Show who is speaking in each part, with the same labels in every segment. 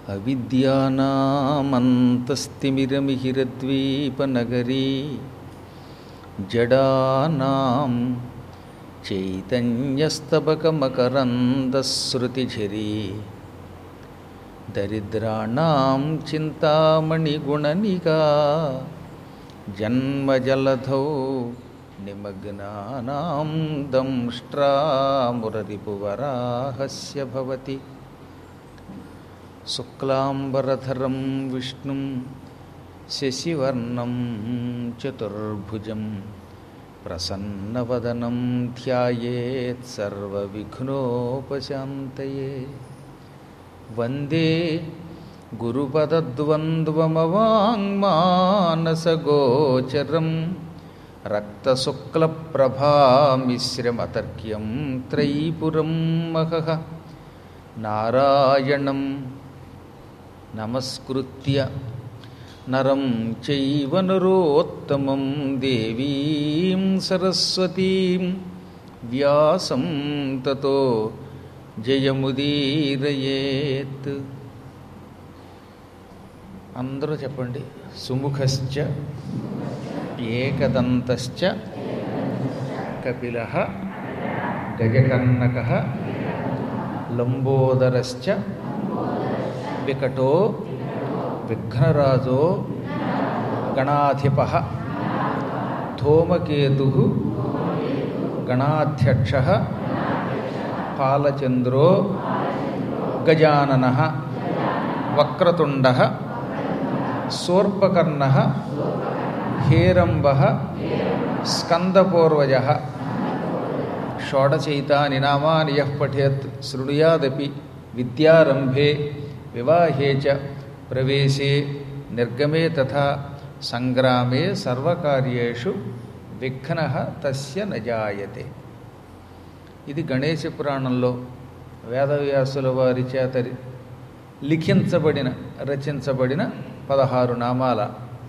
Speaker 1: అవిద్యానామంతస్తిమిరమిహిరద్వీపనగరీ జడానాం చైతన్యస్తబకమకరందశ్రుతిఝరీ దరిద్రాణం చింతామణిగుణనికా జన్మజలధౌ నిమగ్నానాం దంష్ట్రామురరిపువరాహస్య భవతి శుక్లాంబరధరం విష్ణుం శశివర్ణం చతుర్భుజం ప్రసన్నవదనం ధ్యాయేత్ సర్వవిఘ్నోపశాంతయే వందే గురుపదద్వంద్వమవాङ्మానసగోచరం రక్తశుక్లప్రభామిశ్రమతర్క్యం త్రైపురం మహః నారాయణం నమస్కృత్య నరం చైవ నరోత్తమం దేవీం సరస్వతీం వ్యాసం తతో జయముదీరయేత్ అందరూ చెప్పండి సుముఖశ్చ ఏకదంతశ్చ కపిల గజకర్ణక లంబోదరశ్చ వికటో విఘ్నరాజో గణాధిప ధూమకేతు గణాధ్యక్ష పాలచంద్రో గజానన వక్రతుండ శూర్పకర్ణ హేరంబ స్కందపూర్వజ షోడచైతాని నామాని యః పఠేత్ శృణుయాదపి విద్యారంభే వివాహే చ ప్రవేశే నిర్గమే తథా సంగ్రామే సర్వకార్యేషు విఘ్న తస్య నజాయతే ఇది గణేశ పురాణంలో వేదవ్యాసుల వారి చేత లిఖించబడిన రచించబడిన పదహారు నామాల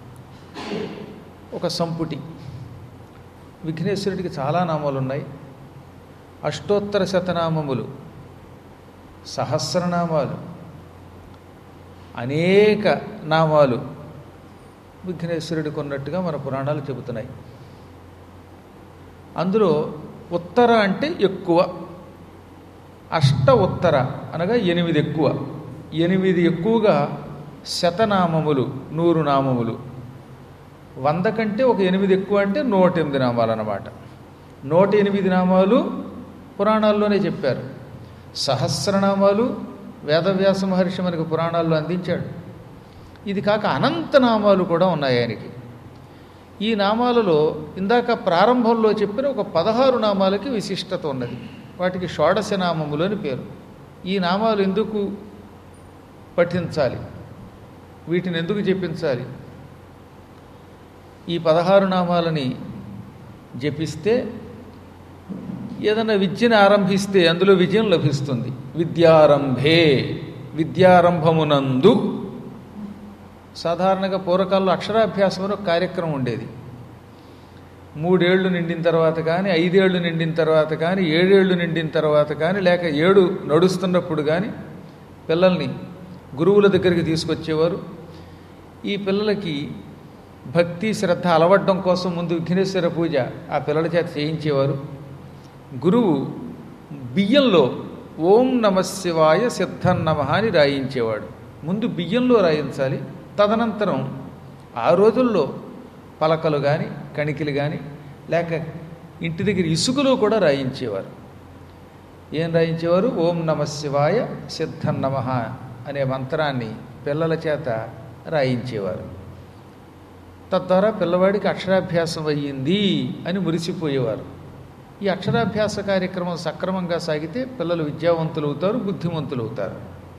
Speaker 1: ఒక సంపుటి విఘ్నేశ్వరుడికి చాలా నామాలు ఉన్నాయి అష్టోత్తర శతనామములు సహస్రనామాలు అనేక నామాలు విఘ్నేశ్వరుడికి ఉన్నట్టుగా మన పురాణాలు చెబుతున్నాయి అందులో ఉత్తర అంటే ఎక్కువ అష్ట ఉత్తర అనగా ఎనిమిది ఎక్కువ ఎనిమిది ఎక్కువగా శతనామములు నూరు నామములు వంద కంటే ఒక ఎనిమిది ఎక్కువ అంటే నూట ఎనిమిది నామాలు అన్నమాట నూట ఎనిమిది నామాలు పురాణాల్లోనే చెప్పారు సహస్రనామాలు వేదవ్యాస మహర్షి మనకి పురాణాల్లో అందించాడు ఇది కాక అనంత నామాలు కూడా ఉన్నాయి ఆయనకి ఈ నామాలలో ఇందాక ప్రారంభంలో చెప్పిన ఒక పదహారు నామాలకి విశిష్టత ఉన్నది వాటికి షోడశ నామములు అని పేరు ఈ నామాలు ఎందుకు పఠించాలి వీటిని ఎందుకు చెప్పించాలి ఈ పదహారు నామాలని జపిస్తే ఏదైనా విద్యను ఆరంభిస్తే అందులో విజయం లభిస్తుంది విద్యారంభే విద్యారంభమునందు సాధారణంగా పూర్వకాలంలో అక్షరాభ్యాసం అని ఒక కార్యక్రమం ఉండేది మూడేళ్లు నిండిన తర్వాత కానీ ఐదేళ్లు నిండిన తర్వాత కానీ ఏడేళ్లు నిండిన తర్వాత కానీ లేక ఏడు నడుస్తున్నప్పుడు కానీ పిల్లల్ని గురువుల దగ్గరికి తీసుకొచ్చేవారు ఈ పిల్లలకి భక్తి శ్రద్ధ అలవడ్డం కోసం ముందు విఘ్నేశ్వర పూజ ఆ పిల్లల చేత చేయించేవారు గురువు బియ్యంలో ఓం నమ శివాయ సిద్ధన్నమ అని రాయించేవాడు ముందు బియ్యంలో రాయించాలి తదనంతరం ఆ రోజుల్లో పలకలు కానీ కణికిలు కానీ లేక ఇంటి దగ్గర ఇసుకలో కూడా రాయించేవారు ఏం రాయించేవారు ఓం నమ శివాయ సిద్ధన్నమ అనే మంత్రాన్ని పిల్లల చేత రాయించేవారు తద్వారా పిల్లవాడికి అక్షరాభ్యాసం అయ్యింది అని మురిసిపోయేవారు ఈ అక్షరాభ్యాస కార్యక్రమం సక్రమంగా సాగితే పిల్లలు విద్యావంతులు అవుతారు బుద్ధిమంతులు అవుతారు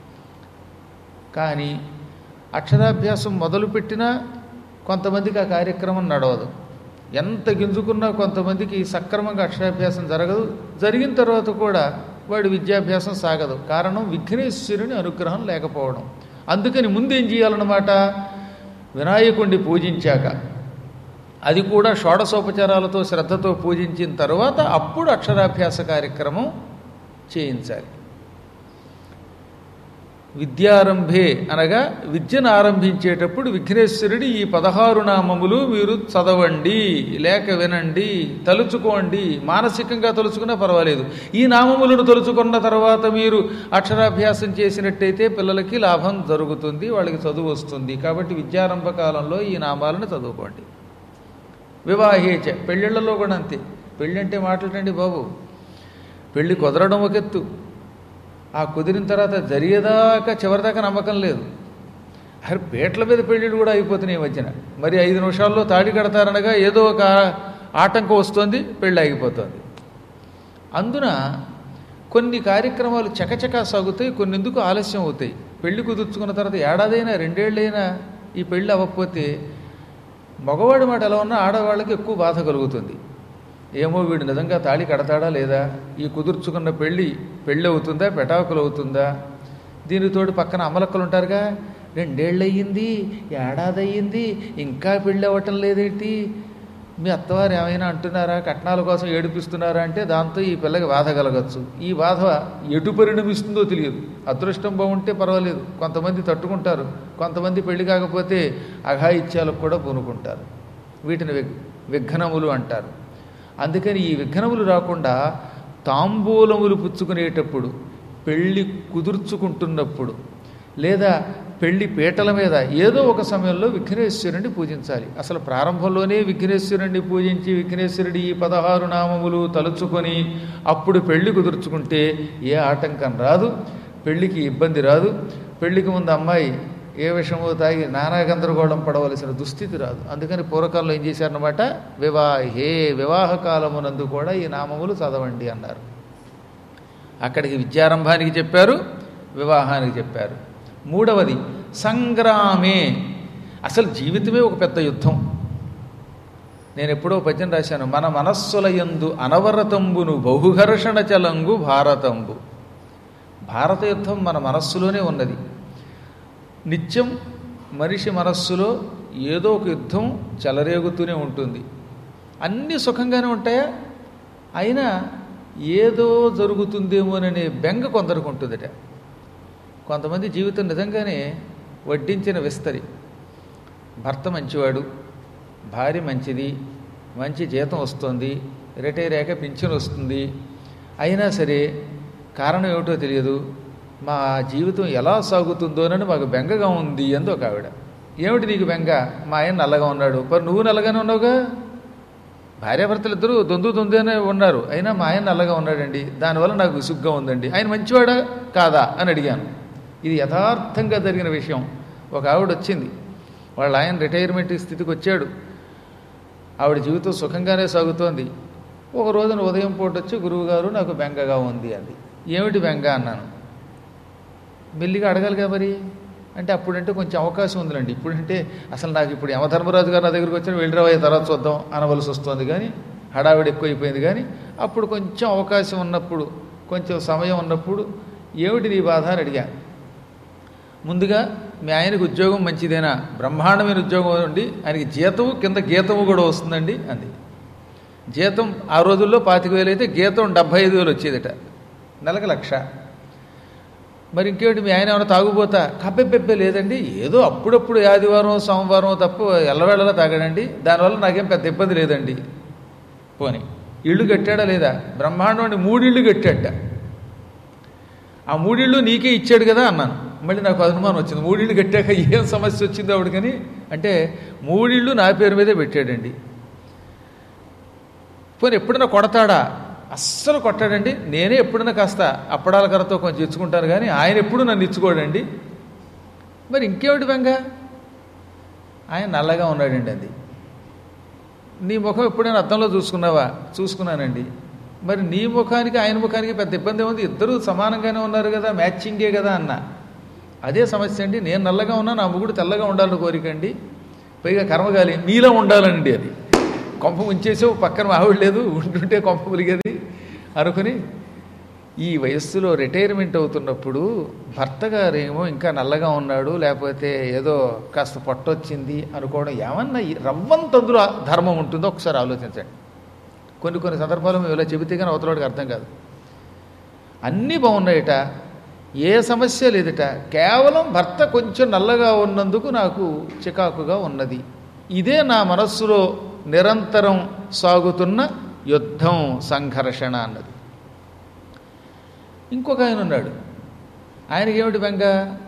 Speaker 1: కానీ అక్షరాభ్యాసం మొదలుపెట్టినా కొంతమందికి ఆ కార్యక్రమం నడవదు ఎంత గింజుకున్నా కొంతమందికి సక్రమంగా అక్షరాభ్యాసం జరగదు జరిగిన తర్వాత కూడా వాడి విద్యాభ్యాసం సాగదు కారణం విఘ్నేశ్వరుని అనుగ్రహం లేకపోవడం అందుకని ముందేం చేయాలన్నమాట వినాయకుడిని పూజించాక అది కూడా షోడశోపచారాలతో శ్రద్ధతో పూజించిన తర్వాత అప్పుడు అక్షరాభ్యాస కార్యక్రమం చేయించాలి విద్యారంభే అనగా విద్యను ఆరంభించేటప్పుడు విఘ్నేశ్వరుడి ఈ పదహారు నామములు మీరు చదవండి లేక వినండి తలుచుకోండి మానసికంగా తలుచుకున్నా పర్వాలేదు ఈ నామములను తలుచుకున్న తర్వాత మీరు అక్షరాభ్యాసం చేసినట్టయితే పిల్లలకి లాభం జరుగుతుంది వాళ్ళకి చదువు వస్తుంది కాబట్టి విద్యారంభ కాలంలో ఈ నామాలను చదువుకోండి వివాహేచ పెళ్ళిళ్ళలో కూడా అంతే పెళ్ళి అంటే మాట్లాడండి బాబు పెళ్ళి కుదరడం ఒక ఎత్తు ఆ కుదిరిన తర్వాత జరిగేదాకా చివరిదాకా నమ్మకం లేదు అరే పేట్ల మీద పెళ్ళిళ్ళు కూడా అయిపోతున్నాయి ఈ మధ్యన మరి ఐదు నిమిషాల్లో తాడి కడతారనగా ఏదో ఒక ఆటంకం వస్తుంది పెళ్ళి ఆగిపోతుంది అందున కొన్ని కార్యక్రమాలు చకచకా సాగుతాయి కొన్ని ఎందుకు ఆలస్యం అవుతాయి పెళ్లి కుదుర్చుకున్న తర్వాత ఏడాదైనా రెండేళ్ళైనా ఈ పెళ్ళి అవ్వకపోతే మగవాడి మాట ఎలా ఉన్నా ఆడవాళ్ళకి ఎక్కువ బాధ కలుగుతుంది ఏమో వీడు నిజంగా తాళి కడతాడా లేదా ఈ కుదుర్చుకున్న పెళ్ళి పెళ్ళి అవుతుందా పెటాకులు అవుతుందా దీనితోటి పక్కన అమలక్కలు ఉంటారుగా రెండేళ్ళు అయ్యింది ఏడాది అయ్యింది ఇంకా పెళ్ళి అవ్వటం లేదేంటి మీ అత్తవారు ఏమైనా అంటున్నారా కట్నాల కోసం ఏడిపిస్తున్నారా అంటే దాంతో ఈ పిల్లకి బాధ కలగచ్చు ఈ బాధ ఎటు పరిణమిస్తుందో తెలియదు అదృష్టం బాగుంటే పర్వాలేదు కొంతమంది తట్టుకుంటారు కొంతమంది పెళ్లి కాకపోతే అఘాయిత్యాలకు కూడా పూనుకుంటారు వీటిని విగ్ విఘ్నములు అంటారు అందుకని ఈ విఘ్నములు రాకుండా తాంబూలములు పుచ్చుకునేటప్పుడు పెళ్ళి కుదుర్చుకుంటున్నప్పుడు లేదా పెళ్లి పీటల మీద ఏదో ఒక సమయంలో విఘ్నేశ్వరుణ్ణి పూజించాలి అసలు ప్రారంభంలోనే విఘ్నేశ్వరుణ్ణి పూజించి విఘ్నేశ్వరుడి ఈ పదహారు నామములు తలుచుకొని అప్పుడు పెళ్లి కుదుర్చుకుంటే ఏ ఆటంకం రాదు పెళ్లికి ఇబ్బంది రాదు పెళ్లికి ముందు అమ్మాయి ఏ విషయమో తాగి నానా గందరగోళం పడవలసిన దుస్థితి రాదు అందుకని పూర్వకాలంలో ఏం చేశారనమాట వివాహే వివాహ కాలమునందు కూడా ఈ నామములు చదవండి అన్నారు అక్కడికి విద్యారంభానికి చెప్పారు వివాహానికి చెప్పారు మూడవది సంగ్రామే అసలు జీవితమే ఒక పెద్ద యుద్ధం నేను ఎప్పుడో పద్యం రాశాను మన మనస్సుల యందు అనవరతంబును బహుఘర్షణ చలంగు భారతంబు భారత యుద్ధం మన మనస్సులోనే ఉన్నది నిత్యం మనిషి మనస్సులో ఏదో ఒక యుద్ధం చెలరేగుతూనే ఉంటుంది అన్నీ సుఖంగానే ఉంటాయా అయినా ఏదో జరుగుతుందేమోననే బెంగ కొందరికి ఉంటుందట కొంతమంది జీవితం నిజంగానే వడ్డించిన విస్తరి భర్త మంచివాడు భార్య మంచిది మంచి జీతం వస్తుంది రిటైర్ అయ్యాక పింఛన్ వస్తుంది అయినా సరే కారణం ఏమిటో తెలియదు మా జీవితం ఎలా సాగుతుందోనని మాకు బెంగగా ఉంది అంది ఒక ఆవిడ ఏమిటి నీకు బెంగ మా ఆయన నల్లగా ఉన్నాడు మరి నువ్వు నల్లగానే ఉన్నావుగా భార్యాభర్తలు ఇద్దరు దొందు దొందునే ఉన్నారు అయినా మా ఆయన నల్లగా ఉన్నాడండి దానివల్ల నాకు విసుగ్గా ఉందండి ఆయన మంచివాడా కాదా అని అడిగాను ఇది యథార్థంగా జరిగిన విషయం ఒక ఆవిడ వచ్చింది వాళ్ళ ఆయన రిటైర్మెంట్ స్థితికి వచ్చాడు ఆవిడ జీవితం సుఖంగానే సాగుతోంది ఒక రోజున ఉదయం పూట వచ్చి గురువుగారు నాకు బెంగగా ఉంది అంది ఏమిటి బెంగ అన్నాను మెల్లిగా అడగాలిగా మరి అంటే అప్పుడంటే కొంచెం అవకాశం ఉందిలండి ఇప్పుడంటే అసలు నాకు ఇప్పుడు యమధర్మరాజు గారు నా దగ్గరికి వచ్చిన వెళ్ళిరావయ్యే తర్వాత చూద్దాం అనవలసి వస్తుంది కానీ హడావిడి ఎక్కువైపోయింది కానీ అప్పుడు కొంచెం అవకాశం ఉన్నప్పుడు కొంచెం సమయం ఉన్నప్పుడు ఏమిటి నీ బాధ అని అడిగా ముందుగా మీ ఆయనకు ఉద్యోగం మంచిదేనా బ్రహ్మాండమైన ఉద్యోగం ఉండి ఆయనకి జీతము కింద గీతము కూడా వస్తుందండి అంది జీతం ఆ రోజుల్లో పాతిక వేలు అయితే గీతం డెబ్భై ఐదు వేలు వచ్చేదట నెలకు లక్ష మరి ఇంకేమిటి మీ ఆయన ఏమైనా తాగుపోతా కబ్బెబ్బెబ్బే లేదండి ఏదో అప్పుడప్పుడు ఆదివారం సోమవారం తప్ప ఎల్లవేళలా తాగాడండి దానివల్ల నాకేం పెద్ద ఇబ్బంది లేదండి పోని ఇళ్ళు కట్టాడా లేదా బ్రహ్మాండం అండి మూడిళ్ళు కట్టాట ఆ మూడిళ్ళు నీకే ఇచ్చాడు కదా అన్నాను మళ్ళీ నాకు అనుమానం వచ్చింది మూడిళ్ళు కట్టాక ఏం సమస్య వచ్చిందో ఆవిడకని అంటే మూడిళ్ళు నా పేరు మీదే పెట్టాడండి పోనీ ఎప్పుడైనా కొడతాడా అస్సలు కొట్టాడండి నేనే ఎప్పుడైనా కాస్త అప్పడాల కర్రతో కొంచెం ఇచ్చుకుంటాను కానీ ఆయన ఎప్పుడు నన్ను ఇచ్చుకోడండి మరి ఇంకేమిటి బెంగ ఆయన నల్లగా ఉన్నాడండి అది నీ ముఖం ఎప్పుడైనా అద్దంలో చూసుకున్నావా చూసుకున్నానండి మరి నీ ముఖానికి ఆయన ముఖానికి పెద్ద ఇబ్బంది ఉంది ఇద్దరూ సమానంగానే ఉన్నారు కదా మ్యాచింగే కదా అన్న అదే సమస్య అండి నేను నల్లగా ఉన్నా నా ముగుడు తెల్లగా ఉండాలని కోరికండి పైగా కర్మగాలి మీలో ఉండాలండి అది కొంప ఉంచేసావు పక్కన మావిడ లేదు ఉంటుంటే కొంప ములిగేది అనుకుని ఈ వయస్సులో రిటైర్మెంట్ అవుతున్నప్పుడు భర్త గారేమో ఇంకా నల్లగా ఉన్నాడు లేకపోతే ఏదో కాస్త పొట్టొచ్చింది అనుకోవడం ఏమన్నా ఈ రవ్వంత అందులో ధర్మం ఉంటుందో ఒకసారి ఆలోచించండి కొన్ని కొన్ని సందర్భాలు మేము ఇలా చెబితే కానీ అవతలవాడికి అర్థం కాదు అన్నీ బాగున్నాయట ఏ సమస్య లేదట కేవలం భర్త కొంచెం నల్లగా ఉన్నందుకు నాకు చికాకుగా ఉన్నది ఇదే నా మనస్సులో నిరంతరం సాగుతున్న యుద్ధం సంఘర్షణ అన్నది ఇంకొక ఆయన ఉన్నాడు ఆయనకి ఏమిటి బెంగ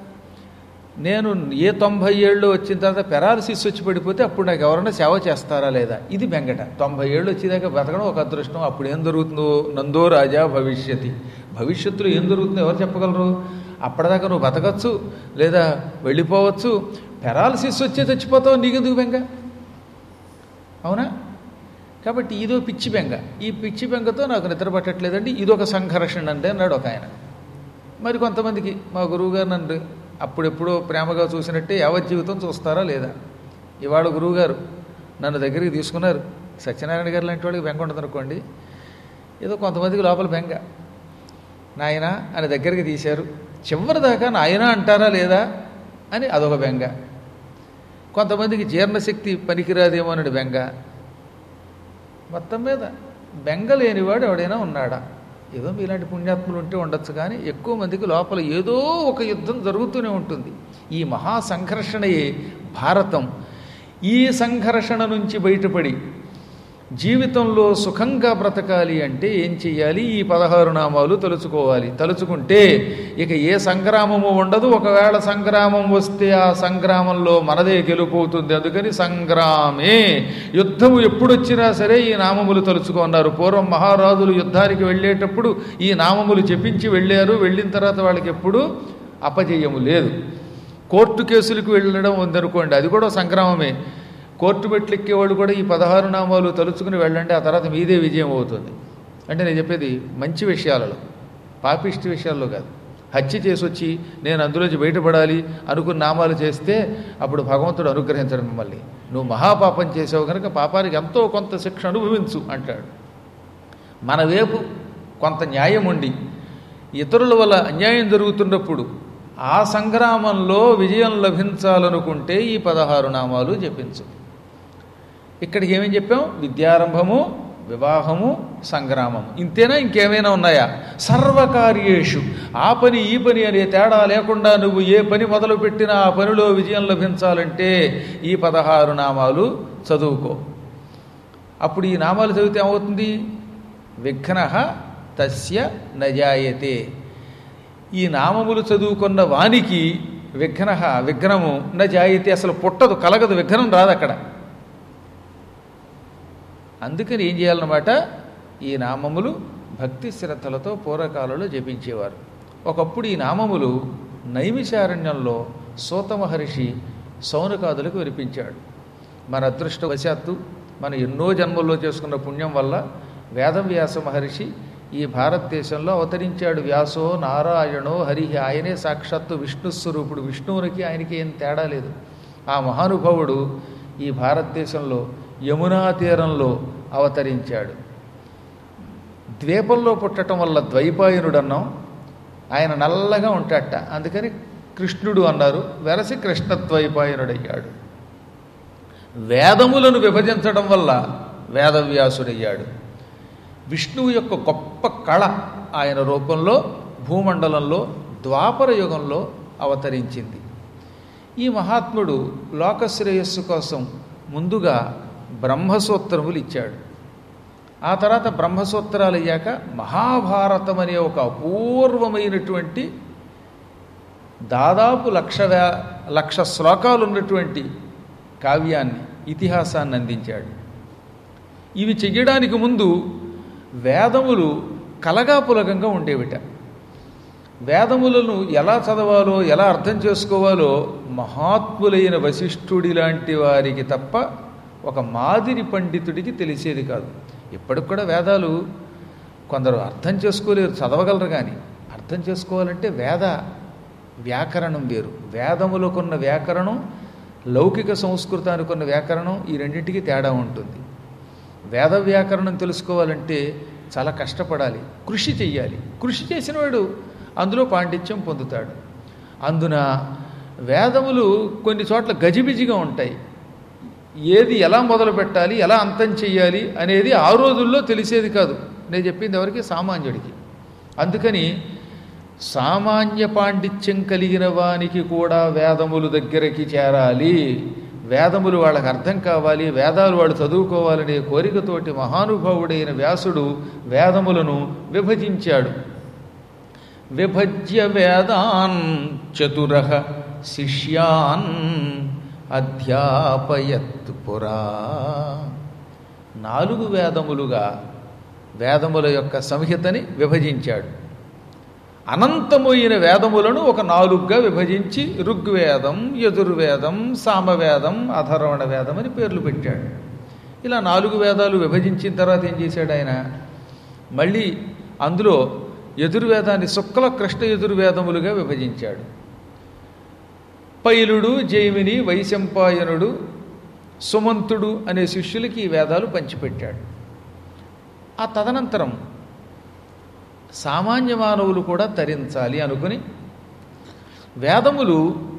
Speaker 1: నేను ఏ తొంభై ఏళ్ళు వచ్చిన తర్వాత పెరాలసిస్ వచ్చి పడిపోతే అప్పుడు నాకు ఎవరైనా సేవ చేస్తారా లేదా ఇది బెంగట తొంభై ఏళ్ళు వచ్చేదాకా బతకడం ఒక అదృష్టం అప్పుడు ఏం జరుగుతుందో నందో రాజా భవిష్యతి భవిష్యత్తులో ఏం జరుగుతుందో ఎవరు చెప్పగలరు అప్పటిదాకా నువ్వు బతకచ్చు లేదా వెళ్ళిపోవచ్చు పెరాలసిస్ వచ్చే చచ్చిపోతావు నీకెందుకు బెంగ అవునా కాబట్టి ఇదో పిచ్చి బెంగ ఈ పిచ్చి బెంగతో నాకు నిద్ర పట్టట్లేదండి ఇదొక సంఘర్షణ అంటే అన్నాడు ఒక ఆయన మరి కొంతమందికి మా గురువుగారు నన్ను అప్పుడెప్పుడో ప్రేమగా చూసినట్టే యావత్ జీవితం చూస్తారా లేదా ఇవాళ గురువుగారు నన్ను దగ్గరికి తీసుకున్నారు సత్యనారాయణ గారు లాంటి వాడికి బెంగ ఉండదు అనుకోండి ఏదో కొంతమందికి లోపల బెంగ నాయన అని దగ్గరికి తీశారు చివరి దాకా నాయన అంటారా లేదా అని అదొక బెంగ కొంతమందికి జీర్ణశక్తి పనికిరాదేమో అని బెంగ మొత్తం మీద బెంగ లేనివాడు ఎవడైనా ఉన్నాడా ఏదో మీలాంటి పుణ్యాత్ములు ఉంటే ఉండొచ్చు కానీ ఎక్కువ మందికి లోపల ఏదో ఒక యుద్ధం జరుగుతూనే ఉంటుంది ఈ మహా సంఘర్షణయే భారతం ఈ సంఘర్షణ నుంచి బయటపడి జీవితంలో సుఖంగా బ్రతకాలి అంటే ఏం చెయ్యాలి ఈ పదహారు నామాలు తలుచుకోవాలి తలుచుకుంటే ఇక ఏ సంగ్రామము ఉండదు ఒకవేళ సంగ్రామం వస్తే ఆ సంగ్రామంలో మనదే గెలుపోతుంది అందుకని సంగ్రామే యుద్ధము ఎప్పుడొచ్చినా సరే ఈ నామములు తలుచుకున్నారు పూర్వం మహారాజులు యుద్ధానికి వెళ్ళేటప్పుడు ఈ నామములు జపించి వెళ్ళారు వెళ్ళిన తర్వాత వాళ్ళకి ఎప్పుడు అపజయము లేదు కోర్టు కేసులకు వెళ్ళడం ఉందనుకోండి అది కూడా సంగ్రామమే కోర్టు మెట్లు ఎక్కేవాళ్ళు కూడా ఈ పదహారు నామాలు తలుచుకుని వెళ్ళండి ఆ తర్వాత మీదే విజయం అవుతుంది అంటే నేను చెప్పేది మంచి విషయాలలో పాపిష్టి విషయాల్లో కాదు హత్య చేసి వచ్చి నేను అందులోంచి బయటపడాలి అనుకున్న నామాలు చేస్తే అప్పుడు భగవంతుడు అనుగ్రహించడం మిమ్మల్ని నువ్వు మహాపాపం చేసావు కనుక పాపానికి ఎంతో కొంత శిక్ష అనుభవించు అంటాడు మన వైపు కొంత న్యాయం ఉండి ఇతరుల వల్ల అన్యాయం జరుగుతున్నప్పుడు ఆ సంగ్రామంలో విజయం లభించాలనుకుంటే ఈ పదహారు నామాలు జపించు ఇక్కడికి ఏమేం చెప్పాం విద్యారంభము వివాహము సంగ్రామం ఇంతేనా ఇంకేమైనా ఉన్నాయా సర్వకార్యేషు ఆ పని ఈ పని అనే తేడా లేకుండా నువ్వు ఏ పని మొదలు పెట్టినా ఆ పనిలో విజయం లభించాలంటే ఈ పదహారు నామాలు చదువుకో అప్పుడు ఈ నామాలు చదివితే ఏమవుతుంది విఘ్న తస్య నజాయతే ఈ నామములు చదువుకున్న వానికి విఘ్న విఘ్నము నజాయితీ అసలు పుట్టదు కలగదు విఘ్నం రాదు అక్కడ అందుకని ఏం చేయాలన్నమాట ఈ నామములు భక్తి శ్రద్ధలతో పూర్వకాలంలో జపించేవారు ఒకప్పుడు ఈ నామములు నైమిషారణ్యంలో సూత మహర్షి సౌనకాదులకు వినిపించాడు మన అదృష్టవశాత్తు మనం ఎన్నో జన్మల్లో చేసుకున్న పుణ్యం వల్ల వేదవ్యాస మహర్షి ఈ భారతదేశంలో అవతరించాడు వ్యాసో నారాయణో హరి ఆయనే సాక్షాత్తు విష్ణు స్వరూపుడు విష్ణువునికి ఆయనకి ఏం తేడా లేదు ఆ మహానుభావుడు ఈ భారతదేశంలో యమునా తీరంలో అవతరించాడు ద్వీపంలో పుట్టడం వల్ల ద్వైపాయనుడు అన్నాం ఆయన నల్లగా ఉంటాడట అందుకని కృష్ణుడు అన్నారు వెరసి కృష్ణద్వైపాయనుడయ్యాడు వేదములను విభజించడం వల్ల వేదవ్యాసుడయ్యాడు విష్ణువు యొక్క గొప్ప కళ ఆయన రూపంలో భూమండలంలో ద్వాపర యుగంలో అవతరించింది ఈ మహాత్ముడు లోకశ్రేయస్సు కోసం ముందుగా బ్రహ్మసూత్రములు ఇచ్చాడు ఆ తర్వాత బ్రహ్మసూత్రాలు అయ్యాక మహాభారతం అనే ఒక అపూర్వమైనటువంటి దాదాపు లక్ష వే లక్ష శ్లోకాలు ఉన్నటువంటి కావ్యాన్ని ఇతిహాసాన్ని అందించాడు ఇవి చెయ్యడానికి ముందు వేదములు కలగాపులగంగా ఉండేవిట వేదములను ఎలా చదవాలో ఎలా అర్థం చేసుకోవాలో మహాత్ములైన వశిష్ఠుడి లాంటి వారికి తప్ప ఒక మాదిరి పండితుడికి తెలిసేది కాదు ఇప్పటికి కూడా వేదాలు కొందరు అర్థం చేసుకోలేరు చదవగలరు కానీ అర్థం చేసుకోవాలంటే వేద వ్యాకరణం వేరు వేదములకున్న వ్యాకరణం లౌకిక సంస్కృతానికి ఉన్న వ్యాకరణం ఈ రెండింటికి తేడా ఉంటుంది వేద వ్యాకరణం తెలుసుకోవాలంటే చాలా కష్టపడాలి కృషి చెయ్యాలి కృషి చేసినవాడు అందులో పాండిత్యం పొందుతాడు అందున వేదములు కొన్ని చోట్ల గజిబిజిగా ఉంటాయి ఏది ఎలా మొదలు పెట్టాలి ఎలా అంతం చెయ్యాలి అనేది ఆ రోజుల్లో తెలిసేది కాదు నేను చెప్పింది ఎవరికి సామాన్యుడికి అందుకని సామాన్య పాండిత్యం కలిగిన వానికి కూడా వేదములు దగ్గరికి చేరాలి వేదములు వాళ్ళకి అర్థం కావాలి వేదాలు వాళ్ళు చదువుకోవాలనే కోరికతోటి మహానుభావుడైన వ్యాసుడు వేదములను విభజించాడు విభజ్య వేదాన్ చతుర శిష్యాన్ అధ్యాపయత్ పురా నాలుగు వేదములుగా వేదముల యొక్క సంహితని విభజించాడు అనంతమైన వేదములను ఒక నాలుగుగా విభజించి ఋగ్వేదం యజుర్వేదం సామవేదం అధర్వణ వేదం అని పేర్లు పెట్టాడు ఇలా నాలుగు వేదాలు విభజించిన తర్వాత ఏం చేశాడు ఆయన మళ్ళీ అందులో యజుర్వేదాన్ని శుక్ల కృష్ణ యజుర్వేదములుగా విభజించాడు పైలుడు జైమిని వైశంపాయనుడు సుమంతుడు అనే శిష్యులకి ఈ వేదాలు పంచిపెట్టాడు ఆ తదనంతరం సామాన్య మానవులు కూడా తరించాలి అనుకుని వేదములు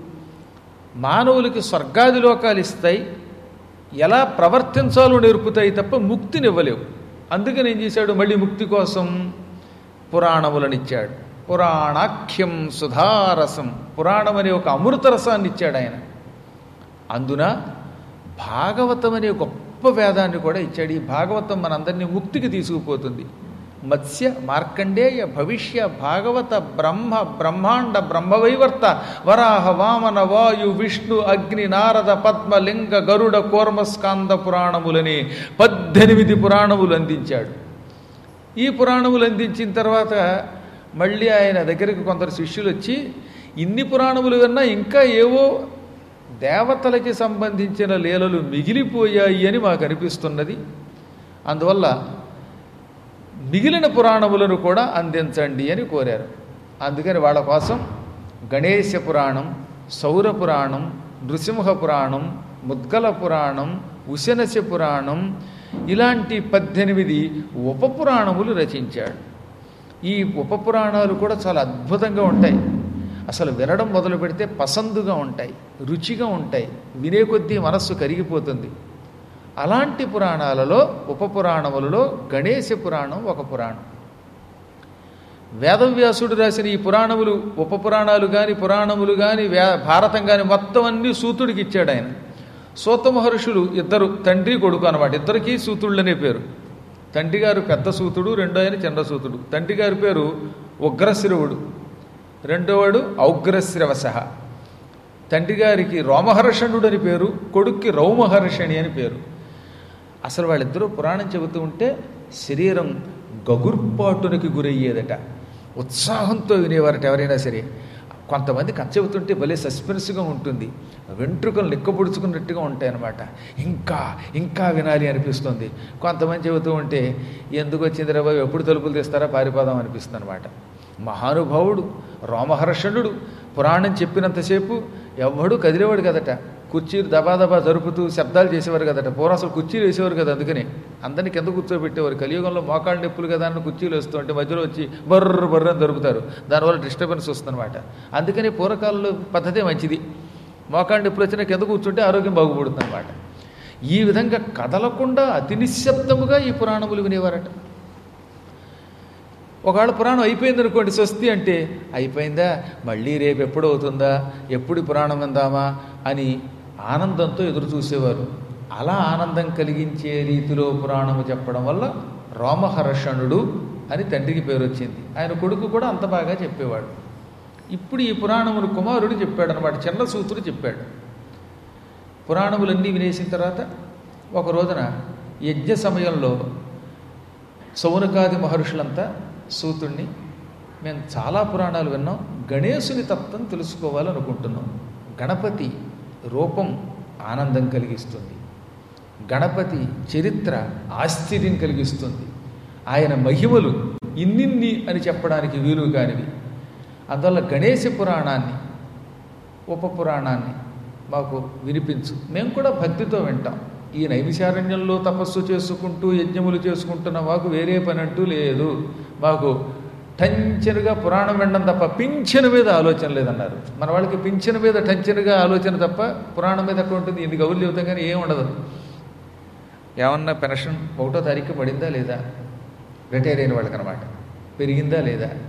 Speaker 1: మానవులకి స్వర్గాది లోకాలు ఇస్తాయి ఎలా ప్రవర్తించాలో నేర్పుతాయి తప్ప ముక్తినివ్వలేవు అందుకని ఏం చేశాడు మళ్ళీ ముక్తి కోసం పురాణములనిచ్చాడు పురాణాఖ్యం సుధారసం పురాణం అనే ఒక అమృత రసాన్ని ఇచ్చాడు ఆయన అందున భాగవతం అనే గొప్ప వేదాన్ని కూడా ఇచ్చాడు ఈ భాగవతం మనందరినీ ముక్తికి తీసుకుపోతుంది మత్స్య మార్కండేయ భవిష్య భాగవత బ్రహ్మ బ్రహ్మాండ బ్రహ్మవైవర్త వరాహ వామన వాయు విష్ణు అగ్ని నారద పద్మ లింగ గరుడ కూర్మస్కాంద పురాణములని పద్దెనిమిది పురాణములు అందించాడు ఈ పురాణములు అందించిన తర్వాత మళ్ళీ ఆయన దగ్గరికి కొందరు శిష్యులు వచ్చి ఇన్ని పురాణములు విన్నా ఇంకా ఏవో దేవతలకి సంబంధించిన లీలలు మిగిలిపోయాయి అని మాకు అనిపిస్తున్నది అందువల్ల మిగిలిన పురాణములను కూడా అందించండి అని కోరారు అందుకని వాళ్ళ కోసం గణేశ పురాణం సౌర పురాణం నృసింహ పురాణం ముద్గల పురాణం ఉశనశ పురాణం ఇలాంటి పద్దెనిమిది ఉపపురాణములు రచించాడు ఈ ఉపపురాణాలు కూడా చాలా అద్భుతంగా ఉంటాయి అసలు వినడం మొదలు పెడితే పసందుగా ఉంటాయి రుచిగా ఉంటాయి వినే కొద్దీ మనస్సు కరిగిపోతుంది అలాంటి పురాణాలలో ఉపపురాణములలో గణేశ పురాణం ఒక పురాణం వేదవ్యాసుడు రాసిన ఈ పురాణములు ఉపపురాణాలు కానీ పురాణములు కానీ వే భారతం కానీ మొత్తం అన్నీ సూతుడికి ఇచ్చాడు ఆయన సూత మహర్షులు ఇద్దరు తండ్రి కొడుకు అనమాట ఇద్దరికి సూతుళ్ళనే పేరు తండ్రి గారు పెద్ద సూతుడు రెండో ఆయన చిన్న సూతుడు తండ్రి గారి పేరు ఉగ్రశిరవుడు రెండోవాడు ఔగ్రశ్రవస తండ్రి గారికి రోమహర్షణుడు అని పేరు కొడుక్కి రౌమహర్షణి అని పేరు అసలు వాళ్ళిద్దరూ పురాణం చెబుతూ ఉంటే శరీరం గగుర్పాటునికి గురయ్యేదట ఉత్సాహంతో వినేవారట ఎవరైనా సరే కొంతమంది కథ చెబుతుంటే భలే సస్పెన్స్గా ఉంటుంది వెంట్రుకలు నిక్కబుడుచుకున్నట్టుగా ఉంటాయన్నమాట ఇంకా ఇంకా వినాలి అనిపిస్తుంది కొంతమంది చెబుతూ ఉంటే ఎందుకు వచ్చింది బాబు ఎప్పుడు తలుపులు తీస్తారా పారిపోదాం అనిపిస్తుంది అనమాట మహానుభావుడు రోమహర్షణుడు పురాణం చెప్పినంతసేపు ఎవ్వడూ కదిలేవాడు కదట కుర్చీలు దబాదబా జరుపుతూ శబ్దాలు చేసేవారు కదట పూర్వం అసలు కుర్చీలు వేసేవారు కదా అందుకని అందరినీ కింద కూర్చోబెట్టేవారు కలియుగంలో మోకాళ్ళ నొప్పులు కదా అని కుర్చీలు వేస్తూ ఉంటే మధ్యలో వచ్చి బర్ర బర్ర అని దొరుకుతారు దానివల్ల డిస్టర్బెన్స్ వస్తుందన్నమాట అందుకని పూర్వకాలంలో పద్ధతే మంచిది మోకాళ్ళ నొప్పులు వచ్చినా కింద కూర్చుంటే ఆరోగ్యం బాగుపడుతుంది అనమాట ఈ విధంగా కదలకుండా అతి నిశ్శబ్దముగా ఈ పురాణములు వినేవారట ఒకవేళ పురాణం అయిపోయింది అనుకోండి స్వస్తి అంటే అయిపోయిందా మళ్ళీ రేపు ఎప్పుడు అవుతుందా ఎప్పుడు ఈ పురాణం విందామా అని ఆనందంతో ఎదురు చూసేవారు అలా ఆనందం కలిగించే రీతిలో పురాణము చెప్పడం వల్ల రోమహర్షణుడు అని తండ్రికి పేరు వచ్చింది ఆయన కొడుకు కూడా అంత బాగా చెప్పేవాడు ఇప్పుడు ఈ పురాణములు కుమారుడు చెప్పాడు అనమాట చిన్న సూతుడు చెప్పాడు పురాణములన్నీ వినేసిన తర్వాత ఒక రోజున యజ్ఞ సమయంలో సౌనకాది మహర్షులంతా సూతుణ్ణి మేము చాలా పురాణాలు విన్నాం గణేశుని తత్వం తెలుసుకోవాలనుకుంటున్నాం గణపతి రూపం ఆనందం కలిగిస్తుంది గణపతి చరిత్ర ఆశ్చర్యం కలిగిస్తుంది ఆయన మహిమలు ఇన్నిన్ని అని చెప్పడానికి వీలు కానివి అందువల్ల గణేశ పురాణాన్ని ఉపపురాణాన్ని మాకు వినిపించు మేము కూడా భక్తితో వింటాం ఈ నైమిషారణ్యంలో తపస్సు చేసుకుంటూ యజ్ఞములు చేసుకుంటున్న మాకు వేరే పని అంటూ లేదు మాకు టంచనుగా పురాణం వినడం తప్ప పింఛను మీద ఆలోచన లేదన్నారు మన వాళ్ళకి పింఛను మీద టంచనుగా ఆలోచన తప్ప పురాణం మీద ఎక్కడ ఉంటుంది ఇది గౌలు చెబుతాం కానీ ఏం ఉండదు ఏమన్నా పెన్షన్ ఒకటో తారీఖు పడిందా లేదా రిటైర్ అయిన వాళ్ళకి అనమాట పెరిగిందా లేదా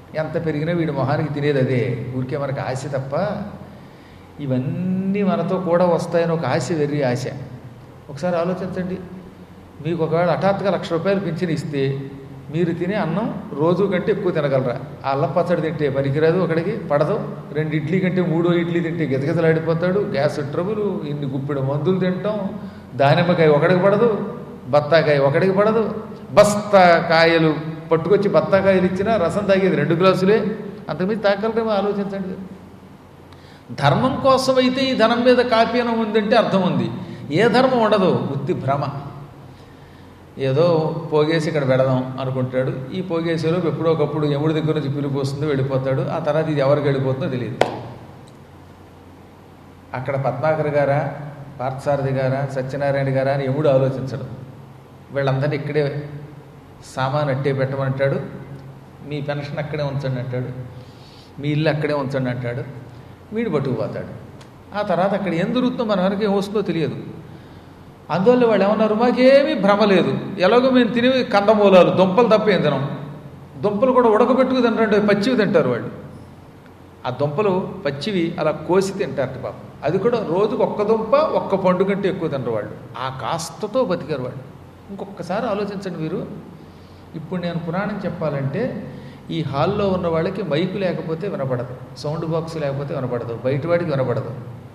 Speaker 1: ఎంత పెరిగినా వీడి మొహానికి తినేది అదే ఊరికే మనకు ఆశ తప్ప ఇవన్నీ మనతో కూడా వస్తాయని ఒక ఆశ వెర్రి ఆశ ఒకసారి ఆలోచించండి మీకు ఒకవేళ హఠాత్తుగా లక్ష రూపాయలు పింఛన్ ఇస్తే మీరు తినే అన్నం రోజు కంటే ఎక్కువ తినగలరా ఆ అల్లం పచ్చడి తింటే పనికిరాదు ఒకడికి పడదు రెండు ఇడ్లీ కంటే మూడో ఇడ్లీ తింటే గితగితలాడిపోతాడు గ్యాస్ ట్రబుల్ ఇన్ని గుప్పిడు మందులు తింటాం దానిమ్మకాయ ఒకడికి పడదు బత్తాకాయ ఒకడికి పడదు బస్తాకాయలు పట్టుకొచ్చి బత్తాకాయలు ఇచ్చినా రసం తాగేది రెండు గ్లాసులే అంతకుమించి తాగలరేమో ఆలోచించండి ధర్మం కోసం అయితే ఈ ధనం మీద కాపీనం ఉందంటే అర్థం ఉంది ఏ ధర్మం ఉండదు ఉత్తి భ్రమ ఏదో పోగేసి ఇక్కడ పెడదాం అనుకుంటాడు ఈ పోగేసేలోపు ఎప్పుడో ఒకప్పుడు ఎముడి దగ్గర నుంచి పిలుపు వస్తుంది వెళ్ళిపోతాడు ఆ తర్వాత ఇది ఎవరికి వెళ్ళిపోతుందో తెలియదు అక్కడ పద్మాకర్ గారా పార్థసారథి గారా సత్యనారాయణ గారా అని ఎముడు ఆలోచించడు వీళ్ళందరినీ ఇక్కడే సామాన్ అట్టే పెట్టమంటాడు మీ పెన్షన్ అక్కడే ఉంచండి అంటాడు మీ ఇల్లు అక్కడే ఉంచండి అంటాడు వీడు పట్టుకుపోతాడు ఆ తర్వాత అక్కడ ఏం దొరుకుతుందో మన వరకు ఏం వస్తుందో తెలియదు అందువల్ల వాళ్ళు ఏమన్నారు మాకేమీ భ్రమ లేదు ఎలాగో మేము తినే కందమూలాలు దుంపలు తప్ప ఏం తినం దుంపలు కూడా ఉడకబెట్టుకు తింటారు పచ్చివి తింటారు వాళ్ళు ఆ దుంపలు పచ్చివి అలా కోసి తింటారట పాపం అది కూడా రోజుకు ఒక్క దుంప ఒక్క పండు కంటే ఎక్కువ తినరు వాళ్ళు ఆ కాస్తతో బతికారు వాళ్ళు ఇంకొకసారి ఆలోచించండి మీరు ఇప్పుడు నేను పురాణం చెప్పాలంటే ఈ హాల్లో ఉన్న వాళ్ళకి మైకు లేకపోతే వినపడదు సౌండ్ బాక్స్ లేకపోతే వినపడదు బయట వాడికి వినపడదు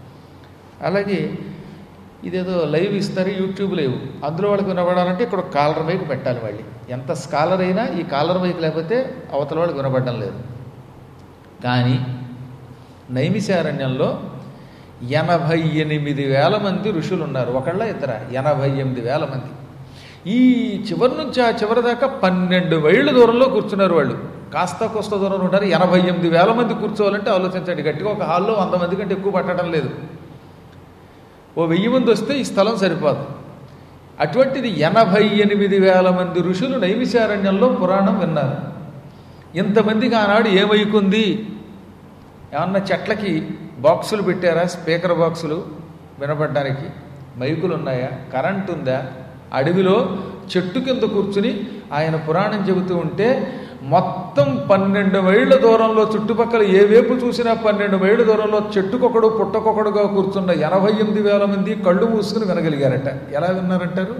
Speaker 1: అలాగే ఇదేదో లైవ్ ఇస్తారు యూట్యూబ్ లేవు అందులో వాళ్ళకి వినపడాలంటే ఇక్కడ ఒక కాలర్ మైక్ పెట్టాలి మళ్ళీ ఎంత స్కాలర్ అయినా ఈ కాలర్ మైక్ లేకపోతే అవతల వాళ్ళకి వినపడడం లేదు కానీ నైమిశారణ్యంలో ఎనభై ఎనిమిది వేల మంది ఋషులు ఉన్నారు ఒకళ్ళ ఇద్దర ఎనభై ఎనిమిది వేల మంది ఈ చివరి నుంచి ఆ చివరి దాకా పన్నెండు మైళ్ళ దూరంలో కూర్చున్నారు వాళ్ళు కాస్త కోస్త దూరంలో ఉంటారు ఎనభై ఎనిమిది వేల మంది కూర్చోవాలంటే ఆలోచించండి గట్టిగా ఒక హాల్లో వంద మంది కంటే ఎక్కువ పట్టడం లేదు ఓ వెయ్యి మంది వస్తే ఈ స్థలం సరిపోదు అటువంటిది ఎనభై ఎనిమిది వేల మంది ఋషులు నైమిశారణ్యంలో పురాణం విన్నారు ఇంతమందికి ఆనాడు ఏమైకుంది ఏమన్నా చెట్లకి బాక్సులు పెట్టారా స్పీకర్ బాక్సులు వినపడడానికి మైకులు ఉన్నాయా కరెంట్ ఉందా అడవిలో చెట్టు కింద కూర్చుని ఆయన పురాణం చెబుతూ ఉంటే మొత్తం పన్నెండు మైళ్ళ దూరంలో చుట్టుపక్కల ఏ వైపు చూసినా పన్నెండు మైళ్ళ దూరంలో చెట్టుకొకడు పుట్టకొకడుగా కూర్చున్న ఎనభై ఎనిమిది వేల మంది కళ్ళు మూసుకుని వినగలిగారట ఎలా విన్నారంటారు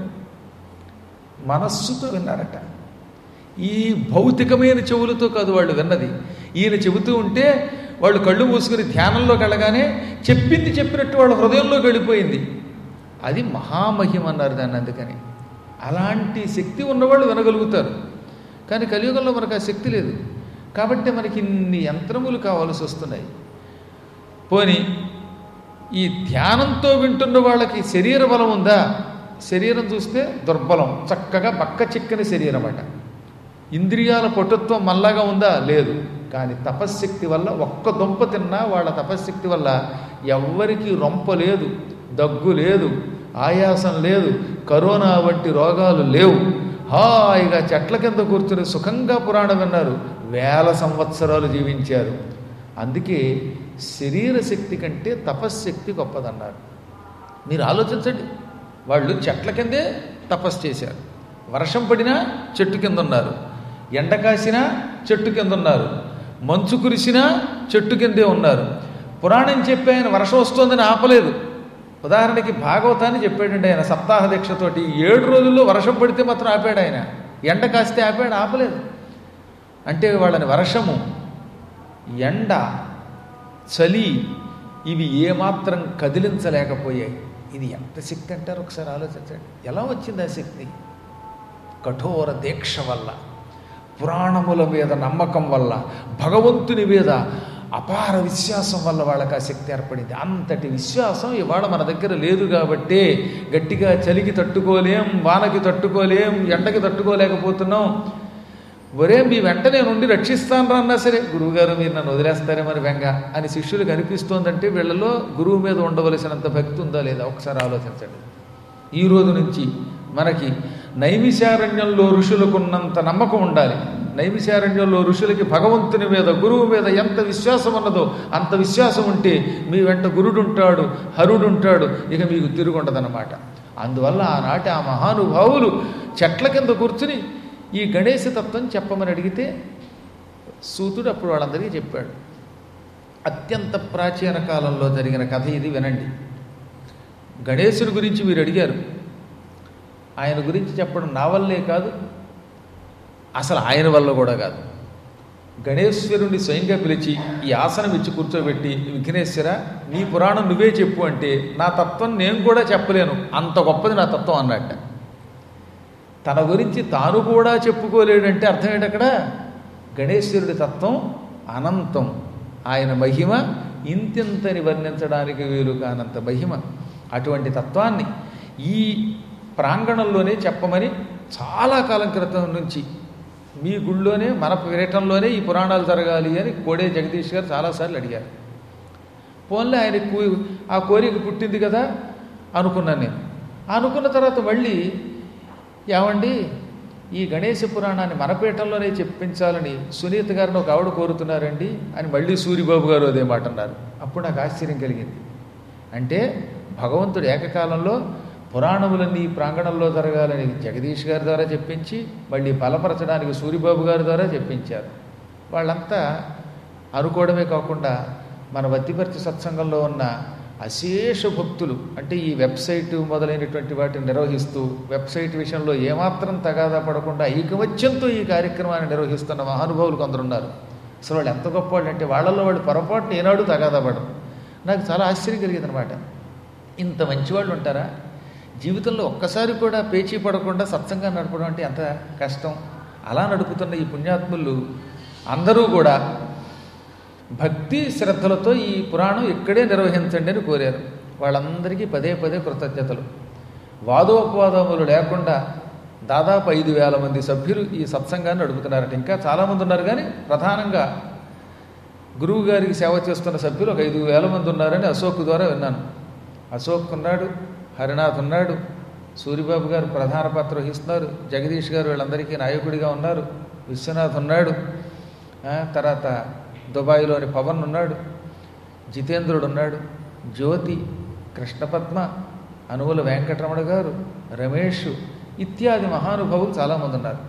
Speaker 1: మనస్సుతో విన్నారట ఈ భౌతికమైన చెవులతో కాదు వాళ్ళు విన్నది ఈయన చెబుతూ ఉంటే వాళ్ళు కళ్ళు మూసుకుని ధ్యానంలోకి వెళ్ళగానే చెప్పింది చెప్పినట్టు వాళ్ళ హృదయంలోకి వెళ్ళిపోయింది అది మహామహిమ అన్నారు దాన్ని అందుకని అలాంటి శక్తి ఉన్నవాళ్ళు వినగలుగుతారు కానీ కలియుగంలో మనకు ఆ శక్తి లేదు కాబట్టి మనకి ఇన్ని యంత్రములు కావాల్సి వస్తున్నాయి పోని ఈ ధ్యానంతో వింటున్న వాళ్ళకి శరీర బలం ఉందా శరీరం చూస్తే దుర్బలం చక్కగా బక్క చిక్కని శరీరం అట ఇంద్రియాల పటుత్వం మల్లాగా ఉందా లేదు కానీ తపశ్శక్తి వల్ల ఒక్క దొంప తిన్నా వాళ్ళ తపశ్శక్తి వల్ల ఎవ్వరికీ రొంప లేదు దగ్గు లేదు ఆయాసం లేదు కరోనా వంటి రోగాలు లేవు హాయిగా చెట్ల కింద కూర్చుని సుఖంగా పురాణం విన్నారు వేల సంవత్సరాలు జీవించారు అందుకే శరీర శక్తి కంటే తపశ్శక్తి గొప్పదన్నారు మీరు ఆలోచించండి వాళ్ళు చెట్ల కిందే తపస్సు చేశారు వర్షం పడినా చెట్టు కింద ఉన్నారు ఎండ కాసినా చెట్టు కింద ఉన్నారు మంచు కురిసినా చెట్టు కిందే ఉన్నారు పురాణం చెప్పి ఆయన వర్షం వస్తుందని ఆపలేదు ఉదాహరణకి భాగవతాన్ని చెప్పాడండి ఆయన సప్తాహ దీక్షతోటి ఏడు రోజుల్లో వర్షం పడితే మాత్రం ఆపాడు ఆయన ఎండ కాస్తే ఆపాడు ఆపలేదు అంటే వాళ్ళని వర్షము ఎండ చలి ఇవి ఏమాత్రం కదిలించలేకపోయాయి ఇది ఎంత శక్తి అంటారు ఒకసారి ఆలోచించండి ఎలా వచ్చింది ఆ శక్తి కఠోర దీక్ష వల్ల పురాణముల మీద నమ్మకం వల్ల భగవంతుని మీద అపార విశ్వాసం వల్ల వాళ్ళకి ఆ శక్తి ఏర్పడింది అంతటి విశ్వాసం ఇవాళ మన దగ్గర లేదు కాబట్టే గట్టిగా చలికి తట్టుకోలేం వానకి తట్టుకోలేం ఎండకి తట్టుకోలేకపోతున్నాం ఒరే మీ వెంట నేను ఉండి రక్షిస్తాను అన్నా సరే గురువుగారు మీరు నన్ను వదిలేస్తారే మరి వెంగ అని శిష్యులకు అనిపిస్తోందంటే వీళ్ళలో గురువు మీద ఉండవలసినంత భక్తి ఉందా లేదా ఒకసారి ఆలోచించండి ఈ రోజు నుంచి మనకి నైమిశారణ్యంలో ఋషులకున్నంత నమ్మకం ఉండాలి నైమిశారణ్యంలో ఋషులకి భగవంతుని మీద గురువు మీద ఎంత విశ్వాసం ఉన్నదో అంత విశ్వాసం ఉంటే మీ వెంట గురుడుంటాడు హరుడుంటాడు ఇక మీకు తిరుగుండదన్నమాట అందువల్ల ఆనాటి ఆ మహానుభావులు చెట్ల కింద కూర్చుని ఈ గణేశ తత్వం చెప్పమని అడిగితే సూతుడు అప్పుడు వాళ్ళందరికీ చెప్పాడు అత్యంత ప్రాచీన కాలంలో జరిగిన కథ ఇది వినండి గణేశుని గురించి మీరు అడిగారు ఆయన గురించి చెప్పడం నా వల్లే కాదు అసలు ఆయన వల్ల కూడా కాదు గణేశ్వరుణ్ణి స్వయంగా పిలిచి ఈ ఆసనం ఇచ్చి కూర్చోబెట్టి విఘ్నేశ్వర నీ పురాణం నువ్వే చెప్పు అంటే నా తత్వం నేను కూడా చెప్పలేను అంత గొప్పది నా తత్వం అన్నట్ట తన గురించి తాను కూడా చెప్పుకోలేడంటే అర్థం ఏంటి అక్కడ గణేశ్వరుడి తత్వం అనంతం ఆయన మహిమ ఇంతింతని వర్ణించడానికి వీలు కానంత మహిమ అటువంటి తత్వాన్ని ఈ ప్రాంగణంలోనే చెప్పమని చాలా కాలం క్రితం నుంచి మీ గుళ్ళోనే మన పీఠంలోనే ఈ పురాణాలు జరగాలి అని కోడే జగదీష్ గారు చాలాసార్లు అడిగారు పోన్లే ఆయన కూ- ఆ కోరిక పుట్టింది కదా అనుకున్నాను నేను అనుకున్న తర్వాత మళ్ళీ ఏమండి ఈ గణేశ పురాణాన్ని మన పీఠంలోనే చెప్పించాలని సునీత గారిని ఒక ఆవిడ కోరుతున్నారండి అని మళ్ళీ సూరిబాబు గారు అదే మాట అన్నారు అప్పుడు నాకు ఆశ్చర్యం కలిగింది అంటే భగవంతుడు ఏకకాలంలో పురాణములన్నీ ఈ ప్రాంగణంలో జరగాలని జగదీష్ గారి ద్వారా చెప్పించి మళ్ళీ బలపరచడానికి సూరిబాబు గారి ద్వారా చెప్పించారు వాళ్ళంతా అనుకోవడమే కాకుండా మన వత్తిపర్తి సత్సంగంలో ఉన్న అశేష భక్తులు అంటే ఈ వెబ్సైట్ మొదలైనటువంటి వాటిని నిర్వహిస్తూ వెబ్సైట్ విషయంలో ఏమాత్రం తగాదా పడకుండా ఐకమత్యంతో ఈ కార్యక్రమాన్ని నిర్వహిస్తున్న మహానుభావులు కొందరున్నారు అసలు వాళ్ళు ఎంత గొప్ప వాళ్ళు అంటే వాళ్ళల్లో వాళ్ళు పొరపాటున ఏనాడు తగాదా పడరు నాకు చాలా ఆశ్చర్యం కలిగింది అనమాట ఇంత మంచి వాళ్ళు ఉంటారా జీవితంలో ఒక్కసారి కూడా పేచీ పడకుండా సత్సంగా నడపడం అంటే ఎంత కష్టం అలా నడుపుతున్న ఈ పుణ్యాత్ములు అందరూ కూడా భక్తి శ్రద్ధలతో ఈ పురాణం ఇక్కడే నిర్వహించండి అని కోరారు వాళ్ళందరికీ పదే పదే కృతజ్ఞతలు వాదోపవాదములు లేకుండా దాదాపు ఐదు వేల మంది సభ్యులు ఈ సత్సంగాన్ని నడుపుతున్నారట ఇంకా చాలామంది ఉన్నారు కానీ ప్రధానంగా గురువు గారికి సేవ చేస్తున్న సభ్యులు ఒక ఐదు వేల మంది ఉన్నారని అశోక్ ద్వారా విన్నాను అశోక్ ఉన్నాడు హరినాథ్ ఉన్నాడు సూరిబాబు గారు ప్రధాన పాత్ర వహిస్తున్నారు జగదీష్ గారు వీళ్ళందరికీ నాయకుడిగా ఉన్నారు విశ్వనాథ్ ఉన్నాడు ఆ, తర్వాత దుబాయ్లోని పవన్ ఉన్నాడు జితేంద్రుడు ఉన్నాడు జ్యోతి కృష్ణపద్మ అనువుల వెంకటరమణ గారు రమేష్ ఇత్యాది మహానుభావులు చాలామంది ఉన్నారు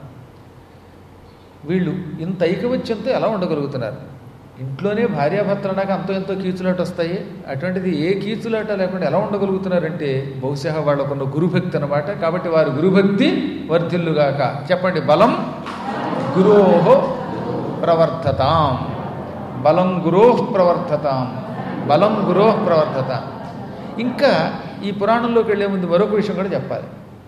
Speaker 1: వీళ్ళు ఇంత ఐకమత్యంతో ఎలా ఉండగలుగుతున్నారు ఇంట్లోనే భార్యాభర్తలు నాకు అంతో ఎంతో కీచులాట వస్తాయి అటువంటిది ఏ కీచులాట లేకుండా ఎలా ఉండగలుగుతున్నారంటే బహుశా వాళ్ళకున్న గురుభక్తి అనమాట కాబట్టి వారి గురుభక్తి వర్ధిల్లుగాక చెప్పండి బలం గురోహో ప్రవర్ధతాం బలం గురోహ్ ప్రవర్ధతాం బలం గురోహ్ ప్రవర్ధత ఇంకా ఈ పురాణంలోకి వెళ్లే ముందు మరొక విషయం కూడా చెప్పాలి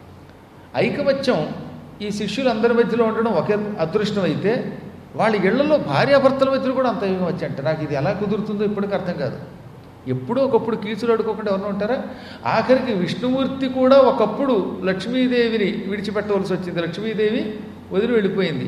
Speaker 1: ఐకమత్యం ఈ శిష్యులందరి మధ్యలో ఉండడం ఒకే అదృష్టం అయితే వాళ్ళ ఇళ్లలో భార్యాభర్తల మధ్యలో కూడా అంత ఐకమత్యం అంటే నాకు ఇది ఎలా కుదురుతుందో ఇప్పటికీ అర్థం కాదు ఎప్పుడో ఒకప్పుడు కీచులు అడుకోకుండా ఎవరు ఉంటారా ఆఖరికి విష్ణుమూర్తి కూడా ఒకప్పుడు లక్ష్మీదేవిని విడిచిపెట్టవలసి వచ్చింది లక్ష్మీదేవి వదిలి వెళ్ళిపోయింది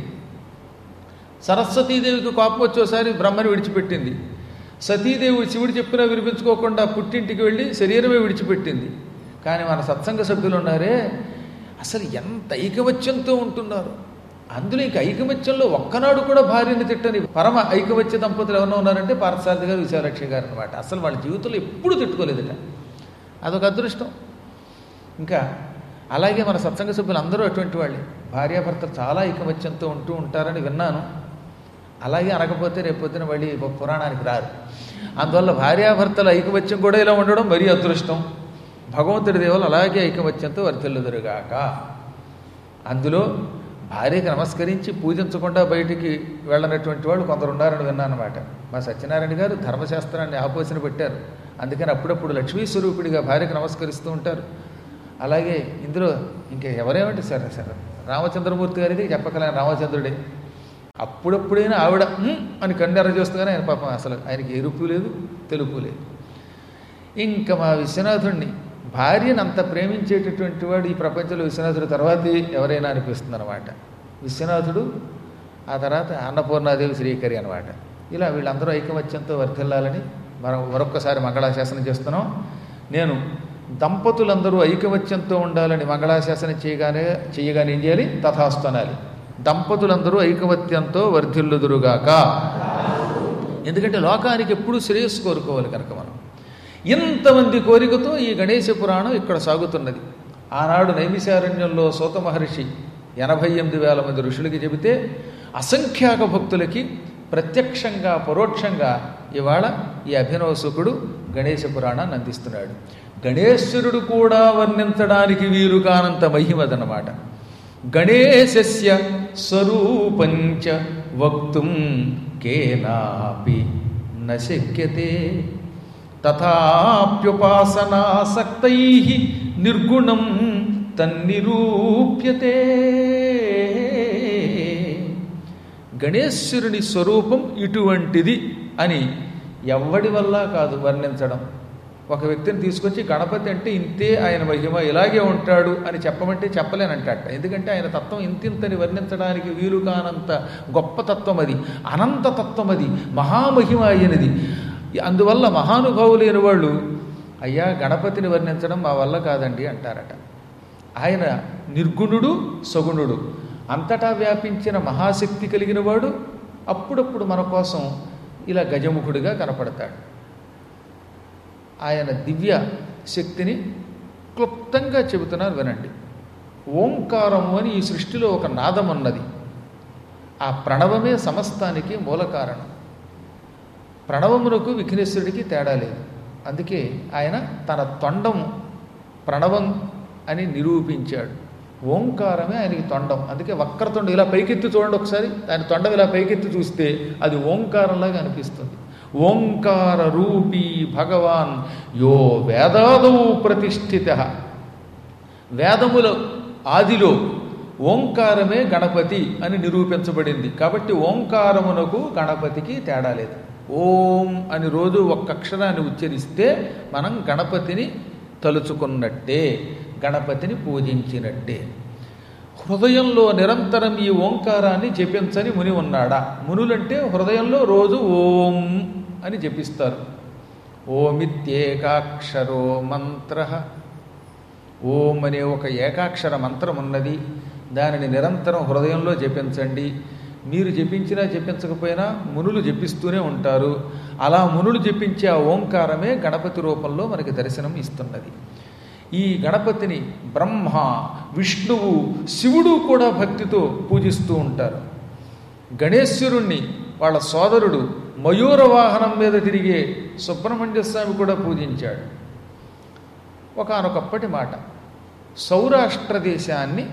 Speaker 1: సరస్వతీదేవికి కోపం వచ్చేసారి బ్రహ్మని విడిచిపెట్టింది సతీదేవి శివుడు చెప్పినా వినిపించుకోకుండా పుట్టింటికి వెళ్ళి శరీరమే విడిచిపెట్టింది కానీ మన సత్సంగ సభ్యులు ఉన్నారే అసలు ఎంత ఐకమత్యంతో ఉంటున్నారు అందులో ఇంక ఐకమత్యంలో ఒక్కనాడు కూడా భార్యని తిట్టని పరమ ఐకమత్య దంపతులు ఎవరైనా ఉన్నారంటే పార్థసారథి గారు విశాలక్ష్మి గారు అనమాట అసలు వాళ్ళ జీవితంలో ఎప్పుడూ తిట్టుకోలేదట అదొక అదృష్టం ఇంకా అలాగే మన సత్సంగ సభ్యులు అందరూ అటువంటి వాళ్ళే భార్యాభర్తలు చాలా ఐకమత్యంతో ఉంటూ ఉంటారని విన్నాను అలాగే అనకపోతే రేపొద్దున మళ్ళీ ఒక పురాణానికి రారు అందువల్ల భార్యాభర్తల ఐకమత్యం కూడా ఇలా ఉండడం మరీ అదృష్టం భగవంతుడి దేవులు అలాగే ఐకమత్యంతో వర్తిల్లుదురుగాక అందులో భార్యకి నమస్కరించి పూజించకుండా బయటికి వెళ్ళనటువంటి వాళ్ళు కొందరు ఉన్నారని విన్నానమాట మా సత్యనారాయణ గారు ధర్మశాస్త్రాన్ని ఆపోసన పెట్టారు అందుకని అప్పుడప్పుడు లక్ష్మీ స్వరూపుడిగా భార్యకు నమస్కరిస్తూ ఉంటారు అలాగే ఇందులో ఇంకా ఎవరేమంటే సరే సరే రామచంద్రమూర్తి గారికి చెప్పకలే రామచంద్రుడే అప్పుడప్పుడైనా ఆవిడ "ఉమ్" అని కన్నెర చేస్తూనే ఆయన పాపం అసలు ఆయనకి ఎరుపు లేదు తెలుపు లేదు ఇంకా మా విశ్వనాథుణ్ణి భార్యను అంత ప్రేమించేటటువంటి వాడు ఈ ప్రపంచంలో విశ్వనాథుడు తర్వాతే ఎవరైనా అనిపిస్తుంది అనమాట విశ్వనాథుడు ఆ తర్వాత అన్నపూర్ణాదేవి శ్రీకరి అనమాట ఇలా వీళ్ళందరూ ఐకమత్యంతో వర్ధిల్లాలని మనం మరొక్కసారి మంగళాశాసనం చేస్తున్నాం నేను దంపతులందరూ ఐకమత్యంతో ఉండాలని మంగళాశాసనం చేయగానే చేయగానే ఏం చేయాలి తథాస్తు అనాలి దంపతులందరూ ఐకమత్యంతో వర్ధిల్లుదురుగాక ఎందుకంటే లోకానికి ఎప్పుడూ శ్రేయస్సు కోరుకోవాలి కనుక మనం ఇంతమంది కోరికతో ఈ గణేశ పురాణం ఇక్కడ సాగుతున్నది ఆనాడు నైమిశారణ్యంలో సూత మహర్షి ఎనభై ఎనిమిది వేల మంది ఋషులకి చెబితే అసంఖ్యాక భక్తులకి ప్రత్యక్షంగా పరోక్షంగా ఇవాళ ఈ అభినవ సుఖుడు గణేశ పురాణాన్ని అందిస్తున్నాడు గణేశ్వరుడు కూడా వర్ణించడానికి వీలు కానంత మహిమదనమాట గణేశస్య స్వరూపంచ వక్తుం కేనాపి నశక్యతే తథాప్యుపాసనాసక్తై నిర్గుణం తన్నిరూప్యతే గణేశ్వరుని స్వరూపం ఇటువంటిది అని ఎవ్వడి వల్ల కాదు వర్ణించడం ఒక వ్యక్తిని తీసుకొచ్చి గణపతి అంటే ఇంతే ఆయన మహిమ ఇలాగే ఉంటాడు అని చెప్పమంటే చెప్పలేనంటాట ఎందుకంటే ఆయన తత్వం ఇంతింతని వర్ణించడానికి వీలు కానంత గొప్ప తత్వం అది అనంత తత్వం అది మహామహిమ అయినది అందువల్ల మహానుభావులైన వాళ్ళు అయ్యా గణపతిని వర్ణించడం మా వల్ల కాదండి అంటారట ఆయన నిర్గుణుడు సగుణుడు అంతటా వ్యాపించిన మహాశక్తి కలిగిన వాడు అప్పుడప్పుడు మన కోసం ఇలా గజముఖుడిగా కనపడతాడు ఆయన దివ్య శక్తిని క్లుప్తంగా చెబుతున్నారు వినండి ఓంకారము అని ఈ సృష్టిలో ఒక నాదం ఉన్నది ఆ ప్రణవమే సమస్తానికి మూల కారణం ప్రణవమునకు విఘ్నేశ్వరుడికి తేడా లేదు అందుకే ఆయన తన తొండం ప్రణవం అని నిరూపించాడు ఓంకారమే ఆయనకి తొండం అందుకే వక్రతొండం ఇలా పైకెత్తి చూడండి ఒకసారి ఆయన తొండం ఇలా పైకెత్తి చూస్తే అది ఓంకారంలాగా అనిపిస్తుంది ఓంకార రూపీ భగవాన్ యో వేదాదౌ ప్రతిష్ఠిత వేదముల ఆదిలో ఓంకారమే గణపతి అని నిరూపించబడింది కాబట్టి ఓంకారమునకు గణపతికి తేడా లేదు ఓం అని రోజు ఒక్క అక్షరాన్ని ఉచ్చరిస్తే మనం గణపతిని తలుచుకున్నట్టే గణపతిని పూజించినట్టే హృదయంలో నిరంతరం ఈ ఓంకారాన్ని జపించని ముని ఉన్నాడా మునులంటే హృదయంలో రోజు ఓం అని జపిస్తారు ఓమిత్యేకాక్షరో మంత్ర ఓం అనే ఒక ఏకాక్షర మంత్రం ఉన్నది దానిని నిరంతరం హృదయంలో జపించండి మీరు జపించినా జపించకపోయినా మునులు జపిస్తూనే ఉంటారు అలా మునులు జపించే ఆ ఓంకారమే గణపతి రూపంలో మనకి దర్శనం ఇస్తున్నది ఈ గణపతిని బ్రహ్మ విష్ణువు శివుడు కూడా భక్తితో పూజిస్తూ ఉంటారు గణేశ్వరుణ్ణి వాళ్ళ సోదరుడు మయూర వాహనం మీద తిరిగే సుబ్రహ్మణ్య స్వామి కూడా పూజించాడు ఒకనొకప్పటి మాట సౌరాష్ట్ర దేశాన్ని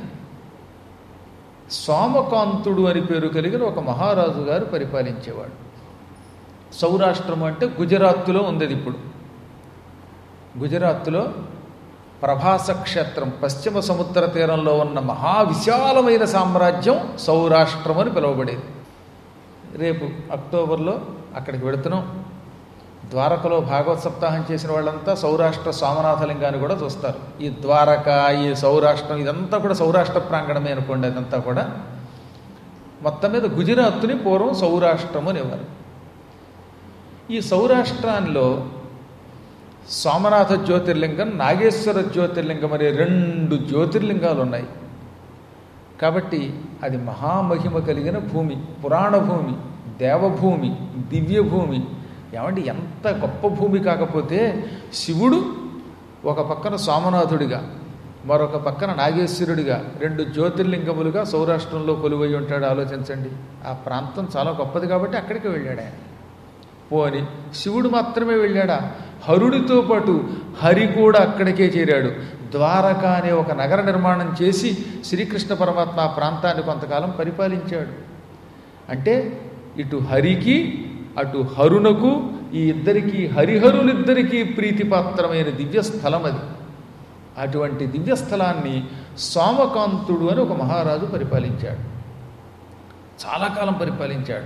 Speaker 1: సోమకాంతుడు అని పేరు కలిగిన ఒక మహారాజు గారు పరిపాలించేవాడు సౌరాష్ట్రం అంటే గుజరాత్తులో ఉంది అది ఇప్పుడు గుజరాత్తులో ప్రభాస క్షేత్రం పశ్చిమ సముద్ర తీరంలో ఉన్న మహా విశాలమైన సామ్రాజ్యం సౌరాష్ట్రం అని పిలువబడేది రేపు అక్టోబర్లో అక్కడికి వెళుతున్నాం ద్వారకలో భాగవత్ సప్తాహం చేసిన వాళ్ళంతా సౌరాష్ట్ర సోమనాథలింగాన్ని కూడా చూస్తారు ఈ ద్వారక ఈ సౌరాష్ట్రం ఇదంతా కూడా సౌరాష్ట్ర ప్రాంగణమే అనుకోండి అదంతా కూడా మొత్తం మీద గుజరాత్ని పూర్వం సౌరాష్ట్రం అనేవారు ఈ సౌరాష్ట్రాల్లో సోమనాథ జ్యోతిర్లింగం నాగేశ్వర జ్యోతిర్లింగం అనే రెండు జ్యోతిర్లింగాలు ఉన్నాయి కాబట్టి అది మహామహిమ కలిగిన భూమి పురాణ భూమి దేవభూమి దివ్యభూమి ఏమంటే ఎంత గొప్ప భూమి కాకపోతే శివుడు ఒక పక్కన సోమనాథుడిగా మరొక పక్కన నాగేశ్వరుడిగా రెండు జ్యోతిర్లింగములుగా సౌరాష్ట్రంలో కొలువై ఉంటాడు ఆలోచించండి ఆ ప్రాంతం చాలా గొప్పది కాబట్టి అక్కడికి వెళ్ళాడు ఆయన పోని శివుడు మాత్రమే వెళ్ళాడా హరుడితో పాటు హరి కూడా అక్కడికే చేరాడు ద్వారక అనే ఒక నగర నిర్మాణం చేసి శ్రీకృష్ణ పరమాత్మ ఆ ప్రాంతాన్ని కొంతకాలం పరిపాలించాడు అంటే ఇటు హరికి అటు హరునకు ఈ ఇద్దరికి హరిహరులిద్దరికీ ప్రీతిపాత్రమైన దివ్యస్థలం అది అటువంటి దివ్యస్థలాన్ని సోమకాంతుడు అని ఒక మహారాజు పరిపాలించాడు చాలా కాలం పరిపాలించాడు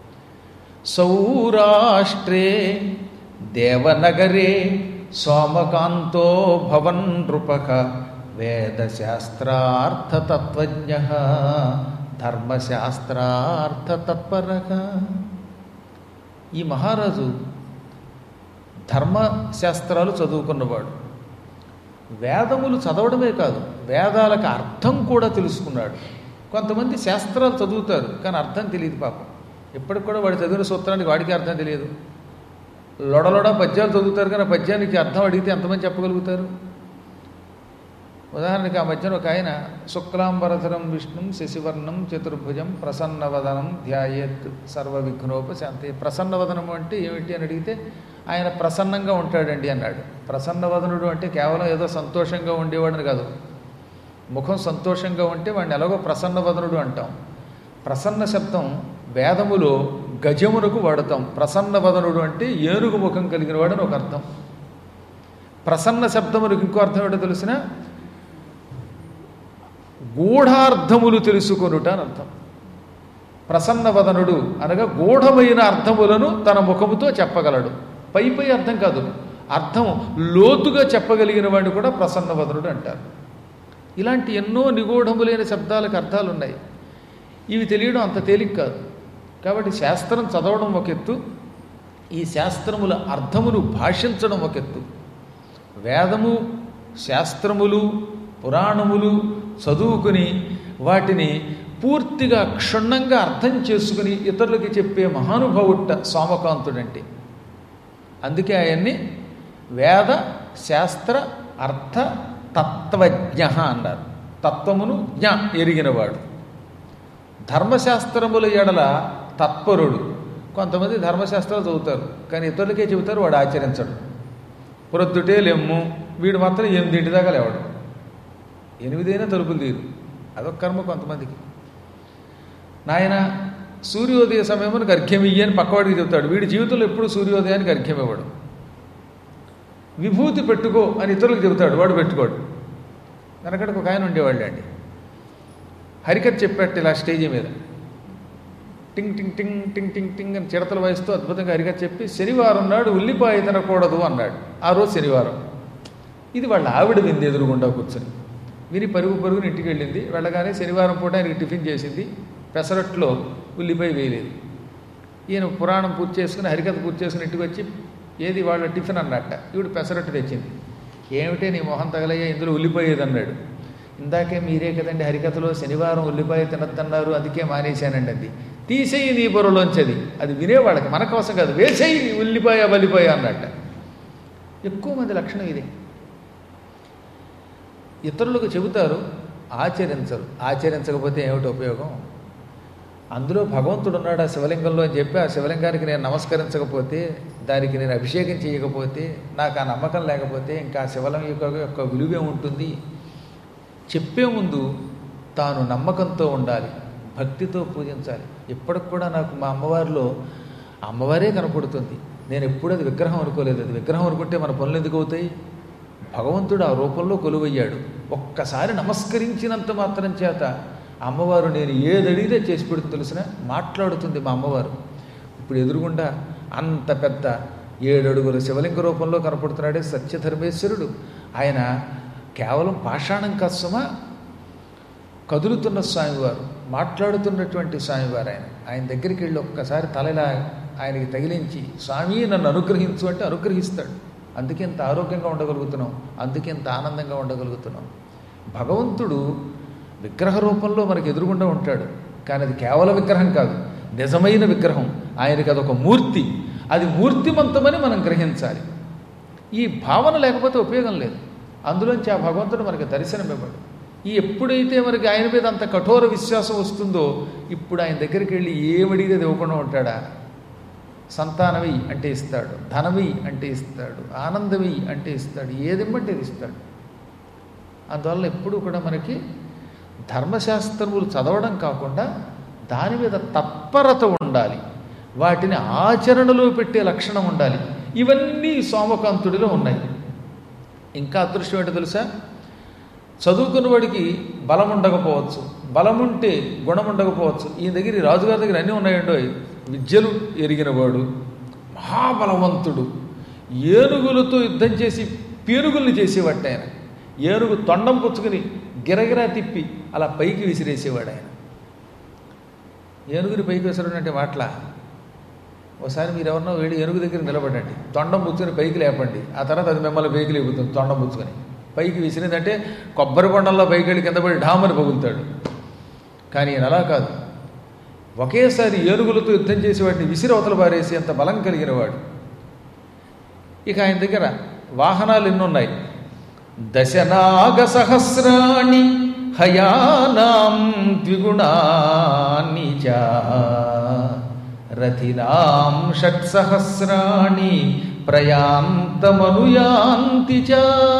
Speaker 1: సౌరాష్ట్రే దేవనగరే సోమకాంతో భవన్ నృపక వేదశాస్త్రార్థతత్వజ్ఞ ధర్మశాస్త్రార్థతత్పరక ఈ మహారాజు ధర్మశాస్త్రాలు చదువుకున్నవాడు వేదములు చదవడమే కాదు వేదాలకు అర్థం కూడా తెలుసుకున్నాడు కొంతమంది శాస్త్రాలు చదువుతారు కానీ అర్థం తెలియదు పాపం ఇప్పటికి కూడా వాడు చదివిన సూత్రానికి వాడికి అర్థం తెలియదు లొడలొడ పద్యాలు చదువుతారు కానీ ఆ పద్యానికి అర్థం అడిగితే ఎంతమంది చెప్పగలుగుతారు ఉదాహరణకి ఆ మధ్యన ఒక ఆయన శుక్లాంబరధరం విష్ణుం శశివర్ణం చతుర్భుజం ప్రసన్నవదనం ధ్యాయేత్ సర్వ విఘ్నోపశాంతి ప్రసన్నవదనం అంటే ఏమిటి అని అడిగితే ఆయన ప్రసన్నంగా ఉంటాడండి అన్నాడు ప్రసన్నవదనుడు అంటే కేవలం ఏదో సంతోషంగా ఉండేవాడని కాదు ముఖం సంతోషంగా ఉంటే వాడిని ఎలాగో ప్రసన్నవదనుడు అంటాం ప్రసన్న శబ్దం వేదములో గజమునకు వాడతాం ప్రసన్నవదనుడు అంటే ఏనుగు ముఖం కలిగిన వాడని ఒక అర్థం ప్రసన్న శబ్దములకు ఇంకో అర్థం ఏంటో తెలిసిన గూఢార్థములు తెలుసుకొనుట అని అర్థం ప్రసన్నవదనుడు అనగా గూఢమైన అర్థములను తన ముఖముతో చెప్పగలడు పై పై అర్థం కాదు అర్థం లోతుగా చెప్పగలిగిన వాడిని కూడా ప్రసన్నవదనుడు అంటారు ఇలాంటి ఎన్నో నిగూఢములైన శబ్దాలకు అర్థాలు ఉన్నాయి ఇవి తెలియడం అంత తేలిక కాదు కాబట్టి శాస్త్రం చదవడం ఒక ఎత్తు ఈ శాస్త్రముల అర్థమును భాషించడం ఒక ఎత్తు వేదము శాస్త్రములు పురాణములు చదువుకుని వాటిని పూర్తిగా క్షుణ్ణంగా అర్థం చేసుకుని ఇతరులకి చెప్పే మహానుభావుట్ట సోమకాంతుడంటే అందుకే ఆయన్ని వేద శాస్త్ర అర్థ తత్వజ్ఞ అన్నారు తత్వమును జ్ఞ ఎరిగినవాడు ధర్మశాస్త్రముల ఎడల తత్పరుడు కొంతమంది ధర్మశాస్త్రాలు చదువుతారు కానీ ఇతరులకే చెబుతారు వాడు ఆచరించడు ప్రొద్దుటే లెమ్ము వీడు మాత్రం ఎనిమిదింటి దాకా లేవడు ఎనిమిదైనా తలుపులు తీరు అదొక కర్మ కొంతమందికి నాయన సూర్యోదయ సమయమును గర్ఘ్యమియ్యి అని పక్కవాడికి చెబుతాడు వీడి జీవితంలో ఎప్పుడు సూర్యోదయానికి గర్ఘ్యం ఇవ్వడు విభూతి పెట్టుకో అని ఇతరులకు చెబుతాడు వాడు పెట్టుకోడు వెనకడికి ఒక ఆయన ఉండేవాళ్ళు అండి హరికత్ చెప్పాడు ఇలా స్టేజీ మీద టింగ్ టింగ్ టింగ్ టింగ్ టింగ్ టింగ్ అని చిడతలు వయసుతో అద్భుతంగా హరికత్ చెప్పి శనివారం నాడు ఉల్లిపాయ తినకూడదు అన్నాడు ఆ రోజు శనివారం ఇది వాళ్ళ ఆవిడ వింది ఎదురుగుండా కూర్చొని విని పరుగు పరుగుని ఇంటికి వెళ్ళింది వెళ్ళగానే శనివారం పూట ఆయనకి టిఫిన్ చేసింది పెసరట్లో ఉల్లిపాయ వేయలేదు ఈయన పురాణం పూర్తి చేసుకుని హరికథ పూర్తి చేసుకుని ఇంటికి వచ్చి ఏది వాళ్ళ టిఫిన్ అన్నట్ట ఈవిడ పెసరట్టు తెచ్చింది ఏమిటే నీ మొహం తగలయ్యా ఇందులో ఉల్లిపోయేది అన్నాడు ఇందాకే మీరే కదండి హరికథలో శనివారం ఉల్లిపాయ తినద్దన్నారు అందుకే మానేశానండి అది తీసేయి నీ బుర్రలోంచి అది అది వినేవాళ్ళకి మన కోసం కాదు వేసేయి ఉల్లిపాయ బలిపాయ అన్నట్ట ఎక్కువ మంది లక్షణం ఇదే ఇతరులకు చెబుతారు ఆచరించరు ఆచరించకపోతే ఏమిటి ఉపయోగం అందులో భగవంతుడు ఉన్నాడు ఆ శివలింగంలో అని చెప్పి ఆ శివలింగానికి నేను నమస్కరించకపోతే దానికి నేను అభిషేకం చేయకపోతే నాకు ఆ నమ్మకం లేకపోతే ఇంకా ఆ శివలింగం యొక్క యొక్క విలువే ఉంటుంది చెప్పే ముందు తాను నమ్మకంతో ఉండాలి భక్తితో పూజించాలి ఇప్పటికి కూడా నాకు మా అమ్మవారిలో అమ్మవారే కనపడుతుంది నేను ఎప్పుడు అది విగ్రహం అనుకోలేదు అది విగ్రహం అనుకుంటే మన పనులు ఎందుకు అవుతాయి భగవంతుడు ఆ రూపంలో కొలువయ్యాడు ఒక్కసారి నమస్కరించినంత మాత్రం చేత అమ్మవారు నేను ఏది అడిగితే చేసి పెడుతుంది తెలిసిన మాట్లాడుతుంది మా అమ్మవారు ఇప్పుడు ఎదురుగుండా అంత పెద్ద ఏడడుగుల శివలింగ రూపంలో కనపడుతున్నాడే సత్యధర్మేశ్వరుడు ఆయన కేవలం పాషాణం కస్సమా కదులుతున్న స్వామివారు మాట్లాడుతున్నటువంటి స్వామివారు ఆయన ఆయన దగ్గరికి వెళ్ళి ఒక్కసారి తలలా ఆయనకి తగిలించి స్వామి నన్ను అనుగ్రహించు అంటే అనుగ్రహిస్తాడు అందుకే ఇంత ఆరోగ్యంగా ఉండగలుగుతున్నాం అందుకే ఇంత ఆనందంగా ఉండగలుగుతున్నాం భగవంతుడు విగ్రహ రూపంలో మనకు ఎదురుగుండా ఉంటాడు కానీ అది కేవల విగ్రహం కాదు నిజమైన విగ్రహం ఆయనకి అదొక మూర్తి అది మూర్తిమంతమని మనం గ్రహించాలి ఈ భావన లేకపోతే ఉపయోగం లేదు అందులోంచి ఆ భగవంతుడు మనకి దర్శనమివ్వడు ఈ ఎప్పుడైతే మనకి ఆయన మీద అంత కఠోర విశ్వాసం వస్తుందో ఇప్పుడు ఆయన దగ్గరికి వెళ్ళి ఏమడిగితే అది ఇవ్వకుండా ఉంటాడా సంతానవి అంటే ఇస్తాడు ధనవి అంటే ఇస్తాడు ఆనందవి అంటే ఇస్తాడు ఏదిమ్మంటే అది ఇస్తాడు అందువల్ల ఎప్పుడూ కూడా మనకి ధర్మశాస్త్రములు చదవడం కాకుండా దాని మీద తత్పరత ఉండాలి వాటిని ఆచరణలో పెట్టే లక్షణం ఉండాలి ఇవన్నీ సోమకాంతుడిలో ఉన్నాయి ఇంకా అదృష్టం ఏంటో తెలుసా చదువుకున్న వాడికి బలం ఉండకపోవచ్చు బలం ఉంటే గుణం ఉండకపోవచ్చు ఈ దగ్గర ఈ రాజుగారి దగ్గర అన్నీ ఉన్నాయండో విద్యలు ఎరిగినవాడు మహాబలవంతుడు ఏనుగులతో యుద్ధం చేసి పేనుగుల్ని చేసేవాడు ఆయన ఏనుగు తొండం పుచ్చుకుని గిరగిరా తిప్పి అలా పైకి విసిరేసేవాడు ఆయన ఏనుగుని పైకి విసరడం అంటే మాటల ఒకసారి మీరు ఎవరన్నా వేడి ఏనుగు దగ్గర నిలబడండి తొండం పుచ్చుకొని పైకి లేపండి ఆ తర్వాత అది మిమ్మల్ని పైకి లేపుతుంది తొండం పుచ్చుకొని పైకి విసిరిందంటే కొబ్బరి కొండల్లో పైకి వెళ్ళి కింద పడి ఢామని పగులుతాడు కానీ ఈయన అలా కాదు ఒకేసారి ఏనుగులతో యుద్ధం చేసేవాడిని విసిరి అవతల పారేసి అంత బలం కలిగిన వాడు ఇక ఆయన దగ్గర వాహనాలు ఎన్ని ఉన్నాయి దశనాగ సహస్రాణి హయానాం ద్విగుణాని చ రథినాం షట్సహస్రాణి ప్రయాంతమనుయాంతి చ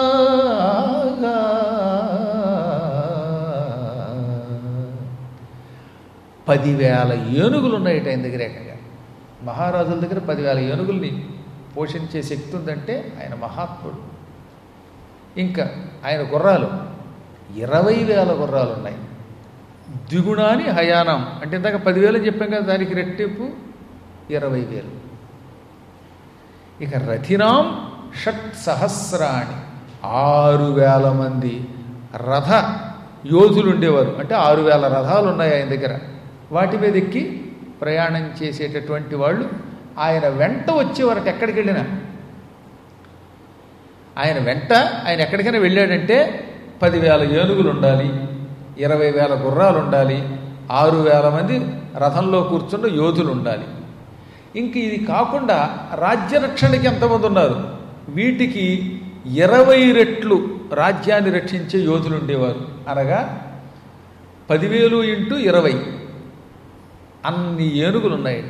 Speaker 1: పదివేల ఏనుగులు ఉన్నాయట ఆయన దగ్గర ఏకంగా మహారాజుల దగ్గర పదివేల ఏనుగుల్ని పోషించే శక్తి ఉందంటే ఆయన మహాత్ముడు ఇంకా ఆయన గుర్రాలు ఇరవై వేల గుర్రాలు ఉన్నాయి ద్విగుణాని హయానం అంటే ఇందాక పదివేలు చెప్పాం కదా దానికి రెట్టింపు ఇరవై వేలు ఇక రథినాం షట్ సహస్రాణి ఆరు వేల మంది రథ యోధులు ఉండేవారు అంటే ఆరు వేల రథాలు ఉన్నాయి ఆయన దగ్గర వాటి మీద ఎక్కి ప్రయాణం చేసేటటువంటి వాళ్ళు ఆయన వెంట వచ్చేవారట ఎక్కడికి వెళ్ళినా ఆయన వెంట ఆయన ఎక్కడికైనా వెళ్ళాడంటే పదివేల ఏనుగులు ఉండాలి ఇరవై వేల గుర్రాలు ఉండాలి ఆరు వేల మంది రథంలో కూర్చున్న యోధులు ఉండాలి ఇంక ఇది కాకుండా రాజ్యరక్షణకి ఎంతమంది ఉన్నారు వీటికి ఇరవై రెట్లు రాజ్యాన్ని రక్షించే యోధులు ఉండేవారు అనగా పదివేలు ఇంటూ ఇరవై అన్ని ఏనుగులు ఉన్నాయట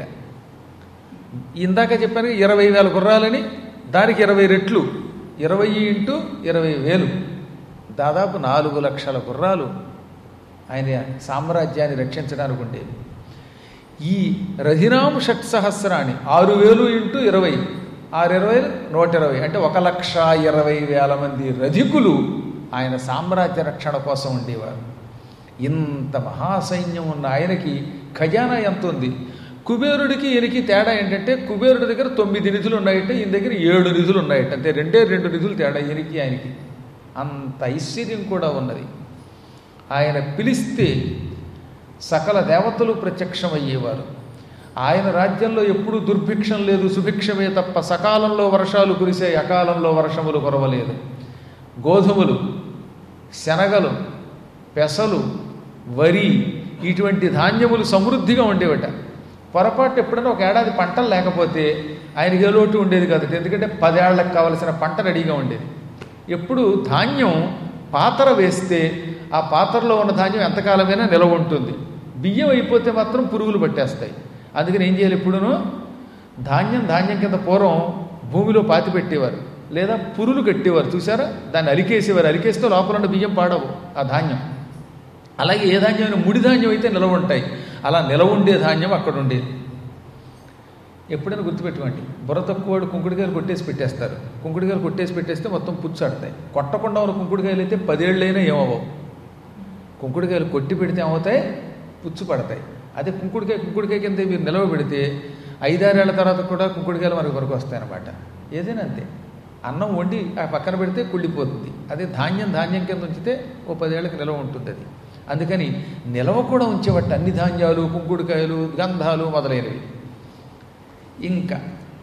Speaker 1: ఇందాక చెప్పాను ఇరవై వేల గుర్రాలని దానికి ఇరవై రెట్లు ఇరవై ఇంటూ ఇరవై వేలు దాదాపు నాలుగు లక్షల గుర్రాలు ఆయన సామ్రాజ్యాన్ని రక్షించడానికి ఉండేవి ఈ రధినాం షట్ సహస్రాన్ని ఆరు వేలు ఇంటూ ఇరవై ఆరు ఇరవై నూట ఇరవై అంటే ఒక లక్ష ఇరవై వేల మంది రధికులు ఆయన సామ్రాజ్య రక్షణ కోసం ఉండేవారు ఇంత మహాసైన్యం ఉన్న ఆయనకి ఖజానా ఎంత ఉంది కుబేరుడికి ఈయనకి తేడా ఏంటంటే కుబేరుడి దగ్గర తొమ్మిది నిధులు ఉన్నాయంటే ఈయన దగ్గర ఏడు నిధులు ఉన్నాయట అంటే రెండే రెండు నిధులు తేడా ఈయనకి ఆయనకి అంత ఐశ్వర్యం కూడా ఉన్నది ఆయన పిలిస్తే సకల దేవతలు ప్రత్యక్షమయ్యేవారు ఆయన రాజ్యంలో ఎప్పుడూ దుర్భిక్షం లేదు సుభిక్షమే తప్ప సకాలంలో వర్షాలు కురిసే అకాలంలో వర్షములు కురవలేదు గోధుమలు శనగలు పెసలు వరి ఇటువంటి ధాన్యములు సమృద్ధిగా ఉండేవట పొరపాటు ఎప్పుడైనా ఒక ఏడాది పంటలు లేకపోతే ఆయనకి ఏ లోటు ఉండేది కాదు ఎందుకంటే పదేళ్లకు కావలసిన పంట రెడీగా ఉండేది ఎప్పుడు ధాన్యం పాతర వేస్తే ఆ పాత్రలో ఉన్న ధాన్యం ఎంతకాలమైనా నిలవ ఉంటుంది బియ్యం అయిపోతే మాత్రం పురుగులు పట్టేస్తాయి అందుకని ఏం చేయాలి ఎప్పుడును ధాన్యం ధాన్యం కింద పూర్వం భూమిలో పాతి పెట్టేవారు లేదా పురులు కట్టేవారు చూసారా దాన్ని అలికేసేవారు అలికేస్తే లోపల ఉన్న బియ్యం పాడవు ఆ ధాన్యం అలాగే ఏ ధాన్యమైన ముడి ధాన్యం అయితే నిలవ ఉంటాయి అలా నిలవ ఉండే ధాన్యం అక్కడ ఉండేది ఎప్పుడైనా గుర్తుపెట్టుకోండి బుర్ర తక్కువవాడు కుంకుడుకాయలు కొట్టేసి పెట్టేస్తారు కుంకుడుకాయలు కొట్టేసి పెట్టేస్తే మొత్తం పుచ్చాడతాయి కొట్టకుండా ఉన్న కుంకుడుకాయలు అయితే పదేళ్ళైనా ఏమవవు కుంకుడుకాయలు కొట్టి పెడితే ఏమవుతాయి పుచ్చు పడతాయి అదే కుంకుడుకాయ కుంకుడుకాయ కింద మీరు నిలవ పెడితే ఐదారేళ్ల తర్వాత కూడా కుంకుడుకాయలు మనకు వరకు వస్తాయి అన్నమాట ఏదైనా అంతే అన్నం వండి ఆ పక్కన పెడితే కుళ్ళిపోతుంది అదే ధాన్యం ధాన్యం కింద ఉంచితే ఓ పదేళ్ళకి నిలవ ఉంటుంది అది అందుకని నిలవ కూడా ఉంచేవట్టు అన్ని ధాన్యాలు కుంకుడుకాయలు గంధాలు మొదలైనవి ఇంకా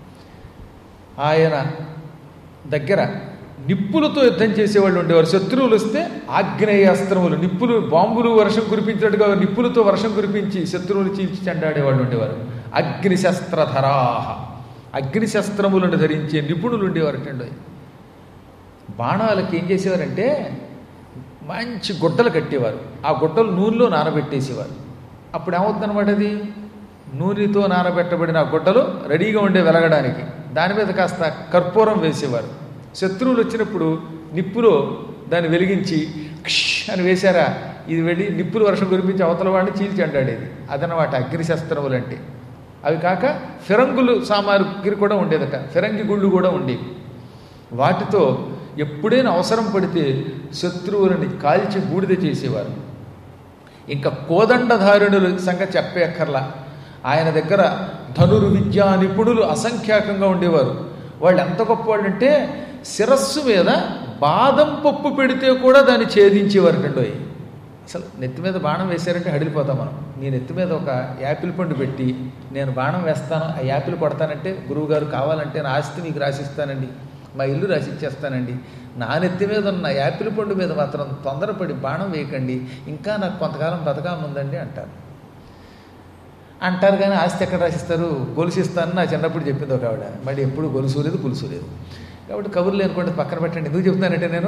Speaker 1: ఆయన దగ్గర నిప్పులతో యుద్ధం చేసేవాళ్ళు ఉండేవారు శత్రువులు వస్తే ఆగ్నేయాస్త్రములు నిప్పులు బాంబులు వర్షం కురిపించినట్టుగా నిప్పులతో వర్షం కురిపించి శత్రువులు చీల్చి చెండాడేవాళ్ళు ఉండేవారు అగ్నిశస్త్రధరాహ అగ్నిశస్త్రములను ధరించే నిపుణులు ఉండేవారటండి బాణాలకి ఏం చేసేవారంటే మంచి గుడ్డలు కట్టేవారు ఆ గుడ్డలు నూనెలో నానబెట్టేసేవారు అప్పుడు ఏమవుతుందన్నమాట అది నూనెతో నానబెట్టబడిన ఆ గుడ్డలు రెడీగా ఉండే వెలగడానికి దాని మీద కాస్త కర్పూరం వేసేవారు శత్రువులు వచ్చినప్పుడు నిప్పులో దాన్ని వెలిగించి క్ష్ అని వేశారా ఇది వెళ్ళి నిప్పులు వర్షం కురిపించి అవతల వాడిని చీల్చి అంటాడేది అదనమాట అగ్నిశస్త్రములు అంటే అవి కాక ఫిరంగులు సామాగ్రి కూడా ఉండేదట ఫిరంగి గుళ్ళు కూడా ఉండేవి వాటితో ఎప్పుడైనా అవసరం పడితే శత్రువులని కాల్చి బూడిద చేసేవారు ఇంకా కోదండధారుణుల సంగతి చెప్పేక్కర్లా ఆయన దగ్గర ధనురు విద్యా నిపుణులు అసంఖ్యాకంగా ఉండేవారు వాళ్ళు ఎంత గొప్ప వాళ్ళంటే శిరస్సు మీద బాదం పప్పు పెడితే కూడా దాన్ని ఛేదించేవారు కండోయ్ అసలు నెత్తి మీద బాణం వేశారంటే హడిలిపోతాం మనం నీ నెత్తి మీద ఒక యాపిల్ పండు పెట్టి నేను బాణం వేస్తాను ఆ యాపిల్ కొడతానంటే గురువుగారు కావాలంటే నా ఆస్తి మీకు రాసిస్తానండి మా ఇల్లు రాసిచ్చేస్తానండి నా నెత్తి మీద ఉన్న యాపిల్ పండు మీద మాత్రం తొందరపడి బాణం వేయకండి ఇంకా నాకు కొంతకాలం బతకాలం ఉందండి అంటారు అంటారు కానీ ఆస్తి ఎక్కడ రాసిస్తారు గొలుసు ఇస్తాను నా చిన్నప్పుడు చెప్పింది ఒక ఆవిడ మళ్ళీ ఎప్పుడు గొలుసు లేదు పులుసు లేదు కాబట్టి కబుర్లు అనుకోండి పక్కన పెట్టండి ఎందుకు చెప్తున్నానంటే నేను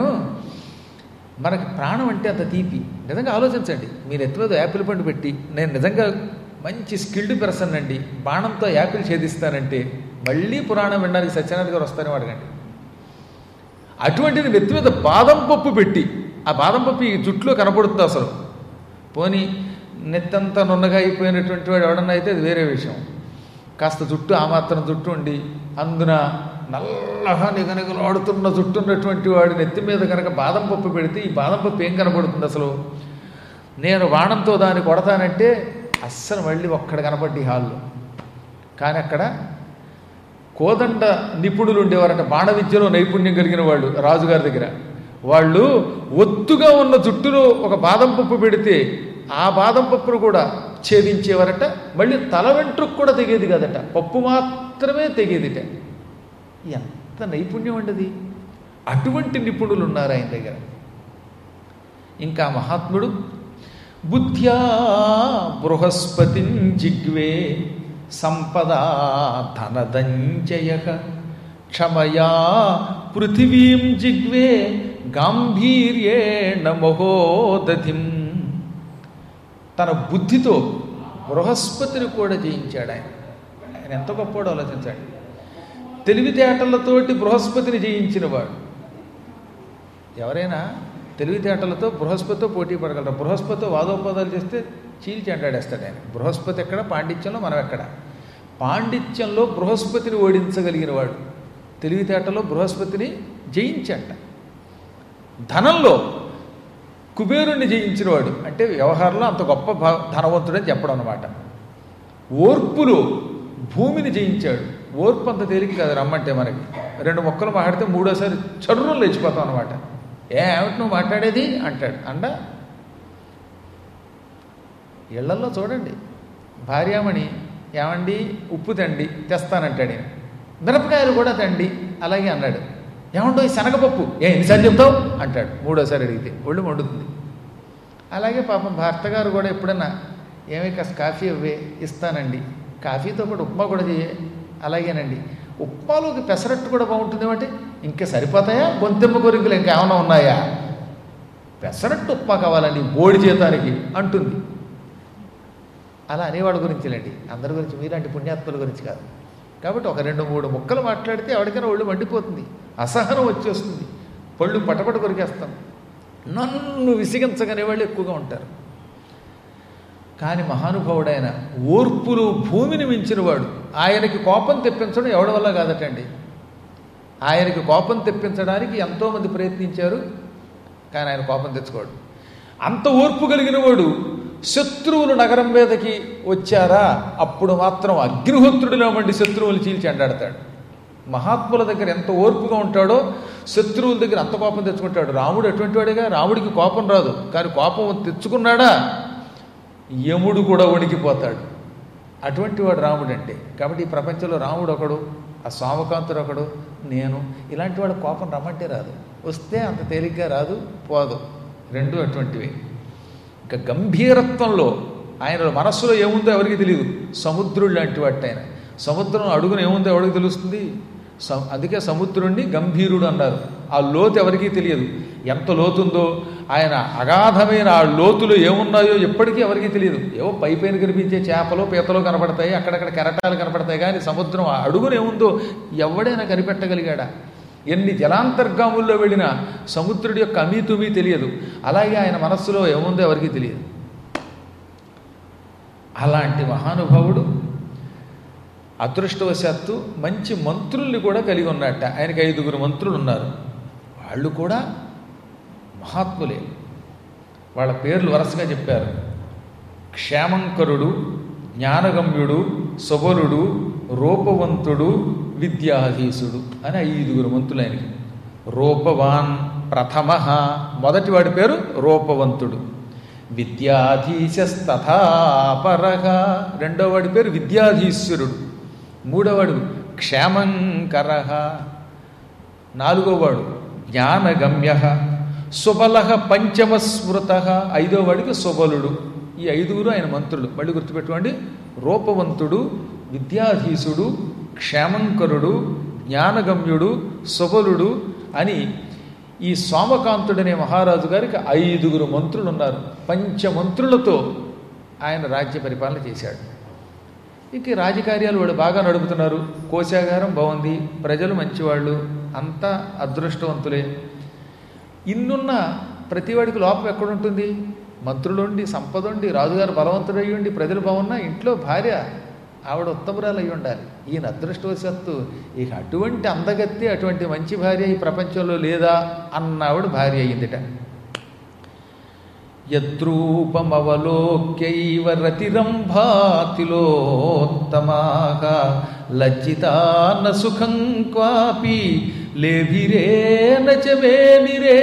Speaker 1: మనకి ప్రాణం అంటే అంత తీపి నిజంగా ఆలోచించండి మీరు ఎత్తుమీద యాపిల్ పండు పెట్టి నేను నిజంగా మంచి స్కిల్డ్ పర్సన్ అండి బాణంతో యాపిల్ ఛేదిస్తానంటే మళ్ళీ పురాణం వినడానికి సత్యనారాయణ గారు వస్తారని అడగండి అటువంటిది నెత్తి మీద బాదం పప్పు పెట్టి ఆ బాదం పప్పు ఈ జుట్టులో కనపడుతుంది అసలు పోనీ నెత్తంతా నున్నగా అయిపోయినటువంటి వాడు ఎవడన్నా అయితే అది వేరే విషయం కాస్త జుట్టు ఆ మాత్రం జుట్టు ఉండి అందున నల్లగా నిగనిగలాడుతున్న జుట్టు ఉన్నటువంటి వాడి నెత్తి మీద కనుక బాదం పప్పు పెడితే ఈ బాదం పప్పు ఏం కనబడుతుంది అసలు నేను బాణంతో దాన్ని కొడతానంటే అస్సలు మళ్ళీ ఒక్కడ కనపడ్డి హాల్లో కానీ అక్కడ కోదండ నిపుణులు ఉండేవారట బాణ విద్యలో నైపుణ్యం కలిగిన వాళ్ళు రాజుగారి దగ్గర వాళ్ళు ఒత్తుగా ఉన్న జుట్టులో ఒక బాదం పప్పు పెడితే ఆ బాదం పప్పును కూడా ఛేదించేవారట మళ్ళీ తల వెంట్రుకు కూడా తెగేది కదట పప్పు మాత్రమే తెగేదిట ఎంత నైపుణ్యం ఉండదు అటువంటి నిపుణులు ఉన్నారు ఆయన దగ్గర ఇంకా మహాత్ముడు బుద్ధ్యా బృహస్పతిం జిగ్వే సంపదా ధనదంచయ క్షమయా పృథివీం జిగ్వే గాంభీర్యేణ మహోదధిం తన బుద్ధితో బృహస్పతిని కూడా జయించాడు ఆయన ఆయన ఎంత గొప్పవాడో ఆలోచించండి తెలివితేటలతోటి బృహస్పతిని జయించినవాడు ఎవరైనా తెలివితేటలతో బృహస్పతితో పోటీ పడగలరు బృహస్పతితో వాదోపదాలు చేస్తే చీల్చి అంటాడేస్తాడు ఆయన బృహస్పతి ఎక్కడ పాండిత్యంలో మనం ఎక్కడ పాండిత్యంలో బృహస్పతిని ఓడించగలిగిన వాడు తెలివితేటలో బృహస్పతిని జయించట ధనంలో కుబేరుణ్ణి జయించినవాడు అంటే వ్యవహారంలో అంత గొప్ప భా- ధనవంతుడని చెప్పడం అనమాట ఓర్పులో భూమిని జయించాడు ఓర్పు అంత తేలిక కాదు రమ్మంటే మనకి రెండు మొక్కలు మాట్లాడితే మూడోసారి చర్రం లేచిపోతాం అనమాట ఏ ఏమిటి నువ్వు మాట్లాడేది అంటాడు అండ ఇళ్లలో చూడండి భార్యామణి ఏమండి ఉప్పు తండి తెస్తానంటాడు ఈయన. మిరపకాయలు కూడా తండి అలాగే అన్నాడు ఏమండో ఈ శనగపప్పు ఏ ఎన్నిసార్లు చెప్తావు అంటాడు మూడోసారి అడిగితే ఒళ్ళు మండుతుంది అలాగే పాపం భర్త గారు కూడా ఎప్పుడన్నా ఏమి కాస్త కాఫీ ఇవ్వే ఇస్తానండి కాఫీతో పాటు ఉప్మా కూడా చేయ అలాగేనండి ఉప్మాలోకి పెసరట్టు కూడా బాగుంటుంది అంటే ఇంకా సరిపోతాయా గొంతెమ్మ కోరికలు ఇంకా ఏమైనా ఉన్నాయా పెసరట్టు ఉప్మా కావాలండి బోడి చేతానికి అంటుంది అలా అనేవాడి గురించిలేండి అందరి గురించి మీలాంటి పుణ్యాత్ముల గురించి కాదు కాబట్టి ఒక రెండు మూడు ముక్కలు మాట్లాడితే ఎవరికైనా ఒళ్ళు మండిపోతుంది అసహనం వచ్చేస్తుంది పళ్ళు పటపట కొరికేస్తాం నన్ను విసిగించగనే వాళ్ళు ఎక్కువగా ఉంటారు కానీ మహానుభావుడైన ఓర్పులు భూమిని మించినవాడు ఆయనకి కోపం తెప్పించడం ఎవడి వల్ల కాదటండి ఆయనకి కోపం తెప్పించడానికి ఎంతోమంది ప్రయత్నించారు కానీ ఆయన కోపం తెచ్చుకోడు అంత ఓర్పు కలిగిన వాడు శత్రువులు నగరం మీదకి వచ్చారా అప్పుడు మాత్రం అగ్నిహోత్రుడిలో మండి శత్రువులు చీల్చి అండాడతాడు మహాత్ముల దగ్గర ఎంత ఓర్పుగా ఉంటాడో శత్రువుల దగ్గర అంత కోపం తెచ్చుకుంటాడు రాముడు అటువంటి వాడేగా రాముడికి కోపం రాదు కానీ కోపం తెచ్చుకున్నాడా యముడు కూడా వణికిపోతాడు అటువంటి వాడు రాముడు అంటే కాబట్టి ఈ ప్రపంచంలో రాముడు ఒకడు ఆ స్వామకాంతుడు ఒకడు నేను ఇలాంటి వాడు కోపం రమ్మంటే రాదు వస్తే అంత తేలిగ్గా రాదు పోదు రెండు అటువంటివి ఇంకా గంభీరత్వంలో ఆయన మనస్సులో ఏముందో ఎవరికి తెలియదు సముద్రుడు లాంటి వాటి ఆయన సముద్రం అడుగున ఏముందో ఎవరికి తెలుస్తుంది స- అందుకే సముద్రుణ్ణి గంభీరుడు అన్నారు ఆ లోతు ఎవరికీ తెలియదు ఎంత లోతుందో ఆయన అగాధమైన ఆ లోతులు ఏమున్నాయో ఎప్పటికీ ఎవరికీ తెలియదు ఏవో పై పైన కనిపించే చేపలు పీతలు కనపడతాయి అక్కడక్కడ కెరటాలు కనపడతాయి కానీ సముద్రం ఆ అడుగున ఏముందో ఎవడైనా కనిపెట్టగలిగాడా ఎన్ని జలాంతర్గాముల్లో వెళ్ళినా సముద్రుడి యొక్క అమీతుమీ తెలియదు అలాగే ఆయన మనస్సులో ఏముందో ఎవరికీ తెలియదు అలాంటి మహానుభావుడు అదృష్టవశాత్తు మంచి మంత్రుల్ని కూడా కలిగి ఉన్నట్ట ఆయనకి ఐదుగురు మంత్రులు ఉన్నారు వాళ్ళు కూడా మహాత్ములే వాళ్ళ పేర్లు వరుసగా చెప్పారు క్షేమంకరుడు జ్ఞానగమ్యుడు సబలుడు రూపవంతుడు విద్యాధీసుడు అని ఐదుగురు మంత్రులు ఆయనకి రూపవాన్ ప్రథమ మొదటి వాడి పేరు రూపవంతుడు విద్యాధీశస్తథాపరగ రెండో వాడి పేరు విద్యాధీశ్వరుడు మూడోవాడు క్షేమంకర నాలుగోవాడు జ్ఞానగమ్య సుబల పంచమస్మృత ఐదో వాడికి సుబలుడు ఈ ఐదుగురు ఆయన మంత్రులు మళ్ళీ గుర్తుపెట్టుకోండి రూపవంతుడు విద్యాధీసుడు క్షేమంకరుడు జ్ఞానగమ్యుడు సుబలుడు అని ఈ సోమకాంతుడనే మహారాజు గారికి ఐదుగురు మంత్రులు ఉన్నారు పంచమంత్రులతో ఆయన రాజ్య పరిపాలన చేశాడు ఇంక ఈ రాజకార్యాలు వాడు బాగా నడుపుతున్నారు కోశాగారం బాగుంది ప్రజలు మంచివాళ్ళు అంతా అదృష్టవంతులే ఇన్నున్న ప్రతివాడికి లోపం ఎక్కడుంటుంది మంత్రులుండి సంపదుండి రాజుగారు బలవంతుడయ్యి ఉండి ప్రజలు బాగున్నా ఇంట్లో భార్య ఆవిడ ఉత్తమురాలు అయి ఉండాలి ఈయన అదృష్టవశాత్తు ఇక అటువంటి అందగత్తి అటువంటి మంచి భార్య ఈ ప్రపంచంలో లేదా అన్న ఆవిడ భార్య అయ్యిందిట యద్రూపమవలోక్యైవ రతిరంభాతిలోత్తమాక లజ్జితా న సుఖం క్వాపి లేభిరే నచ మేనిరే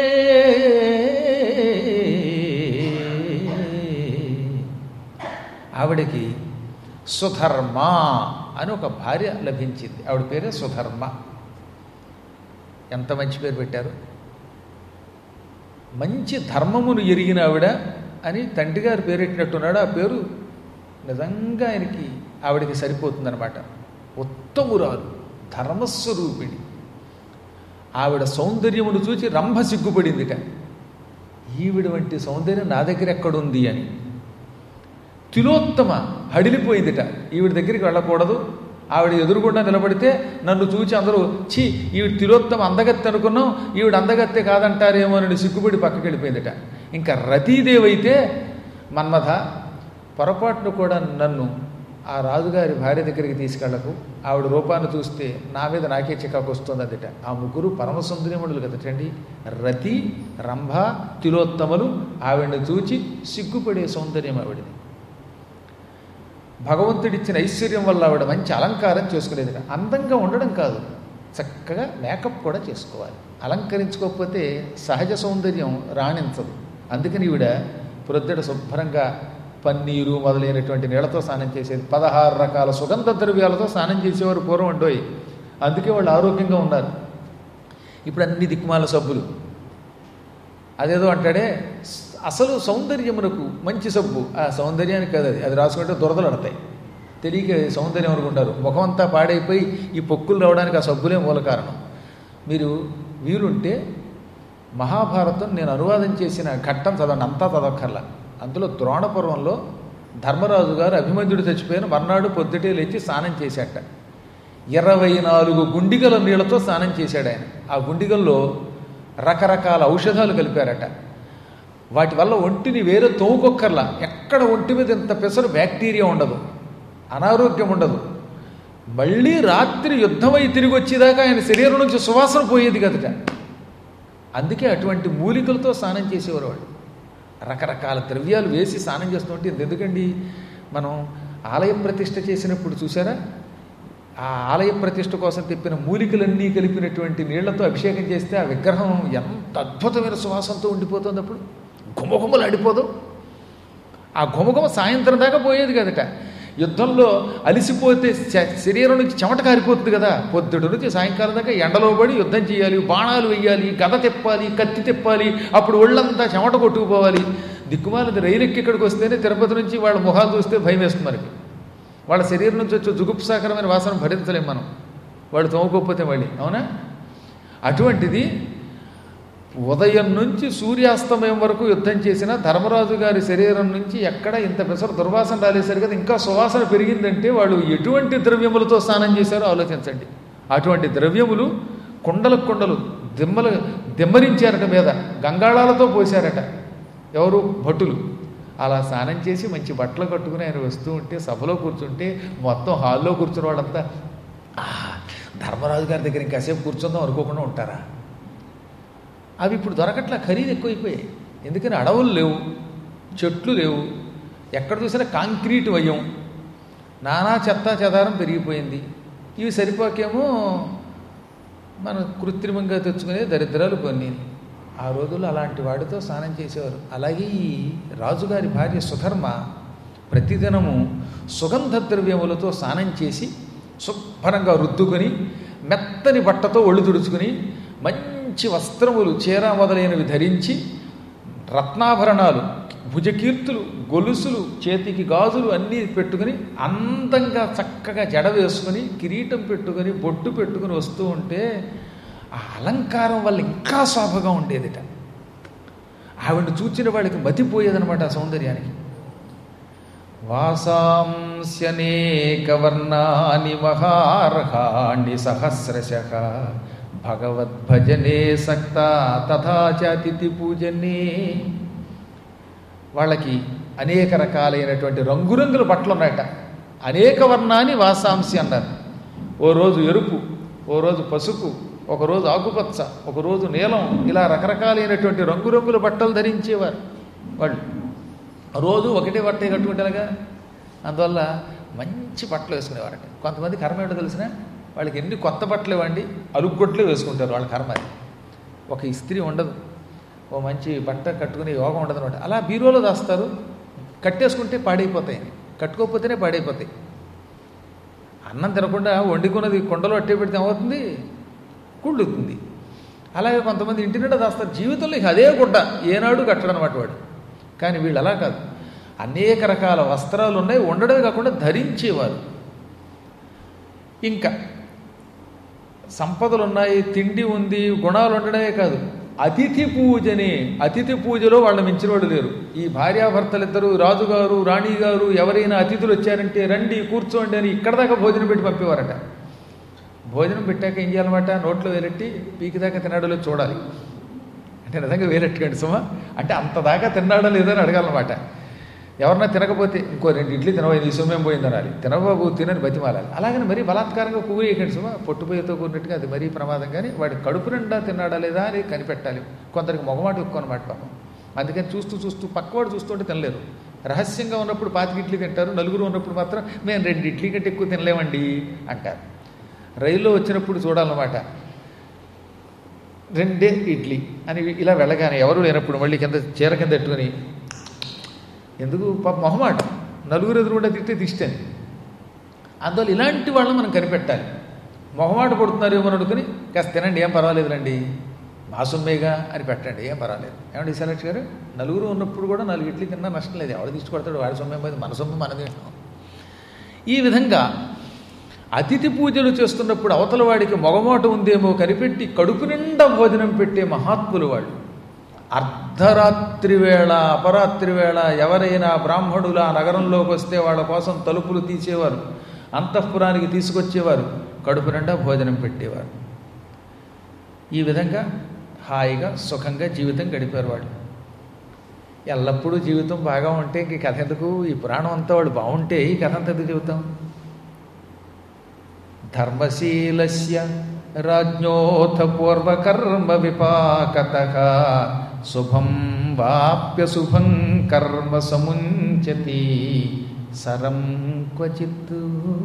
Speaker 1: ఆవిడకి సుధర్మ అని ఒక భార్య లభించింది ఆవిడ పేరే సుధర్మ ఎంత మంచి పేరు పెట్టారు మంచి ధర్మమును ఎరిగిన ఆవిడ అని తండ్రి గారు పేరెట్టినట్టున్నాడు ఆ పేరు నిజంగా ఆయనకి ఆవిడకి సరిపోతుందనమాట ఉత్తమురాలు ధర్మస్వరూపిణి ఆవిడ సౌందర్యమును చూచి రంభ సిగ్గుపడిందిట ఈవిడ వంటి సౌందర్యం నా దగ్గర ఎక్కడుంది అని తిలోత్తమ హడిలిపోయిందిట ఈవిడ దగ్గరికి వెళ్ళకూడదు ఆవిడ ఎదురుగుండా నిలబడితే నన్ను చూచి అందరూ ఛీ ఈవిడ తిలోత్తమ అందగత్తె అనుకున్నాం ఈవిడ అందగత్తె కాదంటారేమో అని సిగ్గుపడి పక్కకి వెళ్ళిపోయిందిట ఇంకా రతీదేవి అయితే మన్మథ పొరపాటును కూడా నన్ను ఆ రాజుగారి భార్య దగ్గరికి తీసుకెళ్లకు ఆవిడ రూపాన్ని చూస్తే నా మీద నాకే చికాకు వస్తుంది అదిట ఆ ముగ్గురు పరమసుందరిముడులు కదటండి రతి రంభ తిలోత్తమలు ఆవిడని చూచి సిగ్గుపడే సౌందర్యం ఆవిడది భగవంతుడిచ్చిన ఐశ్వర్యం వల్ల ఆవిడ మంచి అలంకారం చేసుకునేది అందంగా ఉండడం కాదు చక్కగా మేకప్ కూడా చేసుకోవాలి అలంకరించుకోకపోతే సహజ సౌందర్యం రాణించదు అందుకని ఈవిడ ప్రొద్దుట శుభ్రంగా పన్నీరు మొదలైనటువంటి నీళ్లతో స్నానం చేసేది పదహారు రకాల సుగంధ ద్రవ్యాలతో స్నానం చేసేవారు పూర్వం ఉండోయి అందుకే వాళ్ళు ఆరోగ్యంగా ఉన్నారు ఇప్పుడు అన్ని దిక్కుమాల సబ్బులు అదేదో అంటాడే అసలు సౌందర్యమునకు మంచి సబ్బు ఆ సౌందర్యానికి కాదు అది అది రాసుకుంటే దురదలు పడతాయి తెలియక సౌందర్యం అనుకుంటారు ముఖం అంతా పాడైపోయి ఈ పొక్కులు రావడానికి ఆ సబ్బులే మూల కారణం మీరు వీలుంటే మహాభారతం నేను అనువాదం చేసిన ఘట్టం చదవండి అంతా చదవక్కర్లా అందులో ద్రోణపర్వంలో ధర్మరాజు గారు అభిమన్యుడు చచ్చిపోయిన మర్నాడు పొద్దుటే లేచి స్నానం చేశాట ఇరవై నాలుగు గుండిగల నీళ్లతో స్నానం చేశాడు ఆయన ఆ గుండిగల్లో రకరకాల ఔషధాలు కలిపారట వాటి వల్ల ఒంటిని వేరే తోముకొక్కర్లా ఎక్కడ ఒంటి మీద ఇంత పెసరు బ్యాక్టీరియా ఉండదు అనారోగ్యం ఉండదు మళ్ళీ రాత్రి యుద్ధమై తిరిగి వచ్చేదాకా ఆయన శరీరం నుంచి సువాసన పోయేది కదట అందుకే అటువంటి మూలికలతో స్నానం చేసేవారు వాళ్ళు రకరకాల ద్రవ్యాలు వేసి స్నానం చేస్తుంటే ఎందుకండి మనం ఆలయ ప్రతిష్ఠ చేసినప్పుడు చూసారా ఆ ఆలయ ప్రతిష్ఠ కోసం తెప్పిన మూలికలన్నీ కలిపినటువంటి నీళ్లతో అభిషేకం చేస్తే ఆ విగ్రహం ఎంత అద్భుతమైన సువాసనతో ఉండిపోతుంది అప్పుడు గుమగుమలు అడిపోదు ఆ గుమగుమ సాయంత్రం దాకా పోయేది కదట యుద్ధంలో అలిసిపోతే శ- శరీరం నుంచి చెమట కారిపోతుంది కదా పొద్దుటి నుంచి సాయంకాలం దాకా ఎండలో పడి యుద్ధం చేయాలి బాణాలు వెయ్యాలి గద తెప్పాలి కత్తి తెప్పాలి అప్పుడు ఒళ్ళంతా చెమట కొట్టుకుపోవాలి దిక్కుమాలది రైలు ఎక్కి ఇక్కడికి వస్తేనే తిరుపతి నుంచి వాళ్ళ మొహాలు చూస్తే భయం వేస్తుంది మనకి వాళ్ళ శరీరం నుంచి వచ్చే జుగుప్సాకరమైన వాసన భరించలేం మనం వాడు తోముకోకపోతే మళ్ళీ అవునా అటువంటిది ఉదయం నుంచి సూర్యాస్తమయం వరకు యుద్ధం చేసిన ధర్మరాజు గారి శరీరం నుంచి ఎక్కడ ఇంత పెసరు దుర్వాసన రాలేశారు కదా ఇంకా సువాసన పెరిగిందంటే వాళ్ళు ఎటువంటి ద్రవ్యములతో స్నానం చేశారో ఆలోచించండి అటువంటి ద్రవ్యములు కుండలకు కుండలు దిమ్మలు దిమ్మరించారట మీద గంగాళాలతో పోశారట ఎవరు భటులు అలా స్నానం చేసి మంచి బట్టలు కట్టుకుని ఆయన వస్తూ ఉంటే సభలో కూర్చుంటే మొత్తం హాల్లో కూర్చున్న వాళ్ళంతా "ఆ, ధర్మరాజు గారి దగ్గర ఇంకాసేపు కూర్చుందాం అనుకోకుండా ఉంటారా అవి ఇప్పుడు దొరకట్లా ఖరీదు ఎక్కువైపోయాయి ఎందుకని అడవులు లేవు చెట్లు లేవు ఎక్కడ చూసినా కాంక్రీట్ వయ్యం నానా చెత్త చెదారం పెరిగిపోయింది ఇవి సరిపోకేమో మనం కృత్రిమంగా తెచ్చుకునే దరిద్రాలు కొన్ని ఆ రోజుల్లో అలాంటి వాడితో స్నానం చేసేవారు అలాగే ఈ రాజుగారి భార్య సుధర్మ ప్రతిదినము సుగంధ ద్రవ్యములతో స్నానం చేసి శుభ్రంగా రుద్దుకొని మెత్తని బట్టతో ఒళ్ళు తుడుచుకుని మంచి వస్త్రములు చీర మొదలైనవి ధరించి రత్నాభరణాలు భుజకీర్తులు గొలుసులు చేతికి గాజులు అన్నీ పెట్టుకుని అందంగా చక్కగా జడ వేసుకుని కిరీటం పెట్టుకుని బొట్టు పెట్టుకుని వస్తూ ఉంటే ఆ అలంకారం వల్ల ఇంకా శోభగా ఉండేదిట ఆవిడని చూచిన వాళ్ళకి మతిపోయేదనమాట ఆ సౌందర్యానికి వాసాంస్యనేకవర్ణాని మహార్హాణి సహస్రశ భగవద్భజనే సక్త తథాచాతిథి పూజనే వాళ్ళకి అనేక రకాలైనటువంటి రంగురంగుల బట్టలు ఉన్నాయట అనేక వర్ణాన్ని వాసాంసి అన్నారు ఓ రోజు ఎరుపు ఓ రోజు పసుపు ఒకరోజు ఆకుపచ్చ ఒకరోజు నీలం ఇలా రకరకాలైనటువంటి రంగురంగుల బట్టలు ధరించేవారు వాళ్ళు రోజు ఒకటే బట్టే కట్టుకుంటారుగా అందువల్ల మంచి బట్టలు వేసుకునేవారట కొంతమంది కర్మ ఏంటో తెలిసిన వాళ్ళకి ఎన్ని కొత్త బట్టలు ఇవ్వండి అలుగ్గొట్లే వేసుకుంటారు వాళ్ళ కర్మ అది ఒక ఇస్త్రీ ఉండదు ఓ మంచి బట్ట కట్టుకునే యోగం ఉండదు అనమాట అలా బీరోలో దాస్తారు కట్టేసుకుంటే పాడైపోతాయి కట్టుకోకపోతేనే పాడైపోతాయి అన్నం తినకుండా వండుకున్నది కొండలో అట్టే పెడితే ఏమవుతుంది కుళ్ళుతుంది అలాగే కొంతమంది ఇంటి నిండా దాస్తారు జీవితంలో ఇక అదే గుడ్డ ఏనాడు కట్టడం అనమాట వాడు కానీ వీళ్ళు అలా కాదు అనేక రకాల వస్త్రాలు ఉన్నాయి ఉండడమే కాకుండా ధరించేవారు ఇంకా సంపదలు ఉన్నాయి తిండి ఉంది గుణాలు ఉండడమే కాదు అతిథి పూజని అతిథి పూజలో వాళ్ళ మించిన వాళ్ళు లేరు ఈ భార్యాభర్తలిద్దరూ రాజుగారు రాణిగారు ఎవరైనా అతిథులు వచ్చారంటే రండి కూర్చోండి అని ఇక్కడ దాకా భోజనం పెట్టి పంపేవారట భోజనం పెట్టాక ఏం చేయాలన్నమాట నోట్లో వేలెట్టి పీకి దాకా తిన్నాడో లేదో చూడాలి అంటే నిజంగా వేలెట్టుకోండి సుమా అంటే అంత దాకా తిన్నాడో లేదో అని అడగాలన్నమాట ఎవరన్నా తినకపోతే ఇంకో రెండు ఇడ్లీ తినబోయింది ఈ సొమ్మేం పోయింది అనాలి తినబాబు తినని బతిమాలాలి అలాగని మరీ బలాత్కారంగా పువ్వు వేయకండి సుమా పొట్టుపోయేతో కూడినట్టుగా అది మరీ ప్రమాదం కానీ వాడి కడుపు నిండా తిన్నాడా లేదా అని కనిపెట్టాలి కొందరికి మొగమాట ఎక్కువ అనమాట పాపం అందుకని చూస్తూ చూస్తూ పక్కవాడు చూస్తుంటే తినలేరు రహస్యంగా ఉన్నప్పుడు పాతికి ఇడ్లీ తింటారు నలుగురు ఉన్నప్పుడు మాత్రం మేము రెండు ఇడ్లీ కంటే ఎక్కువ తినలేమండి అంటారు రైల్లో వచ్చినప్పుడు చూడాలన్నమాట రెండే ఇడ్లీ అని ఇలా వెళ్ళగానే ఎవరు లేనప్పుడు మళ్ళీ కింద చీర కింద పెట్టుకొని ఎందుకు పాప మొహమాట నలుగురు ఎదురుగుండా తిట్టే దిష్టని అందువల్ల ఇలాంటి వాళ్ళని మనం కనిపెట్టాలి మొహమాట పడుతున్నారేమో అని అనుకుని కాస్త తినండి ఏం పర్వాలేదులండి మా సొమ్మేగా అని పెట్టండి ఏం పర్వాలేదు ఏమండి సెలెక్ట్ గారు నలుగురు ఉన్నప్పుడు కూడా నాలుగు ఇడ్లీ తిన్నా నష్టం లేదు ఎవడు తీసుకొడతాడు వాడి సొమ్మే పోయింది మన సొమ్ము మనది ఈ విధంగా అతిథి పూజలు చేస్తున్నప్పుడు అవతల వాడికి మొగమోట ఉందేమో కనిపెట్టి కడుపు నిండా భోజనం పెట్టే మహాత్ములు వాళ్ళు అర్ధరాత్రి వేళ అపరాత్రి వేళ ఎవరైనా బ్రాహ్మణులు ఆ నగరంలోకి వస్తే వాళ్ళ కోసం తలుపులు తీసేవారు అంతఃపురానికి తీసుకొచ్చేవారు కడుపు నిండా భోజనం పెట్టేవారు ఈ విధంగా హాయిగా సుఖంగా జీవితం గడిపారు వాళ్ళు ఎల్లప్పుడూ జీవితం బాగా ఉంటే ఇంక ఈ కథ ఎందుకు ఈ పురాణం అంతా వాళ్ళు బాగుంటే ఈ కథ అంతా ఎందుకు చెబుతాం ధర్మశీలస్య రాజ్ఞోథ పూర్వకర్మ విపాకత శుభం వాప్య శుభం కర్మ సముంచతి సరం క్వచిత్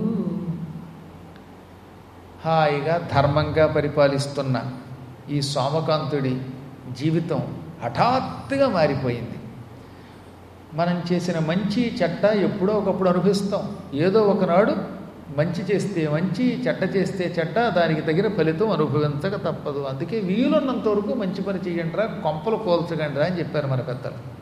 Speaker 1: హాయిగా ధర్మంగా పరిపాలిస్తున్న ఈ సోమకాంతుడి జీవితం హఠాత్తుగా మారిపోయింది మనం చేసిన మంచి చెడ్డ ఎప్పుడో ఒకప్పుడు అనుభవిస్తాం ఏదో ఒకనాడు మంచి చేస్తే మంచి చెడ్డ చేస్తే చెడ్డ దానికి తగిన ఫలితం అనుభవించక తప్పదు అందుకే వీలున్నంత వరకు మంచి పని చేయండిరా కొంపలు కోల్చకండిరా అని చెప్పారు మన పెద్దలు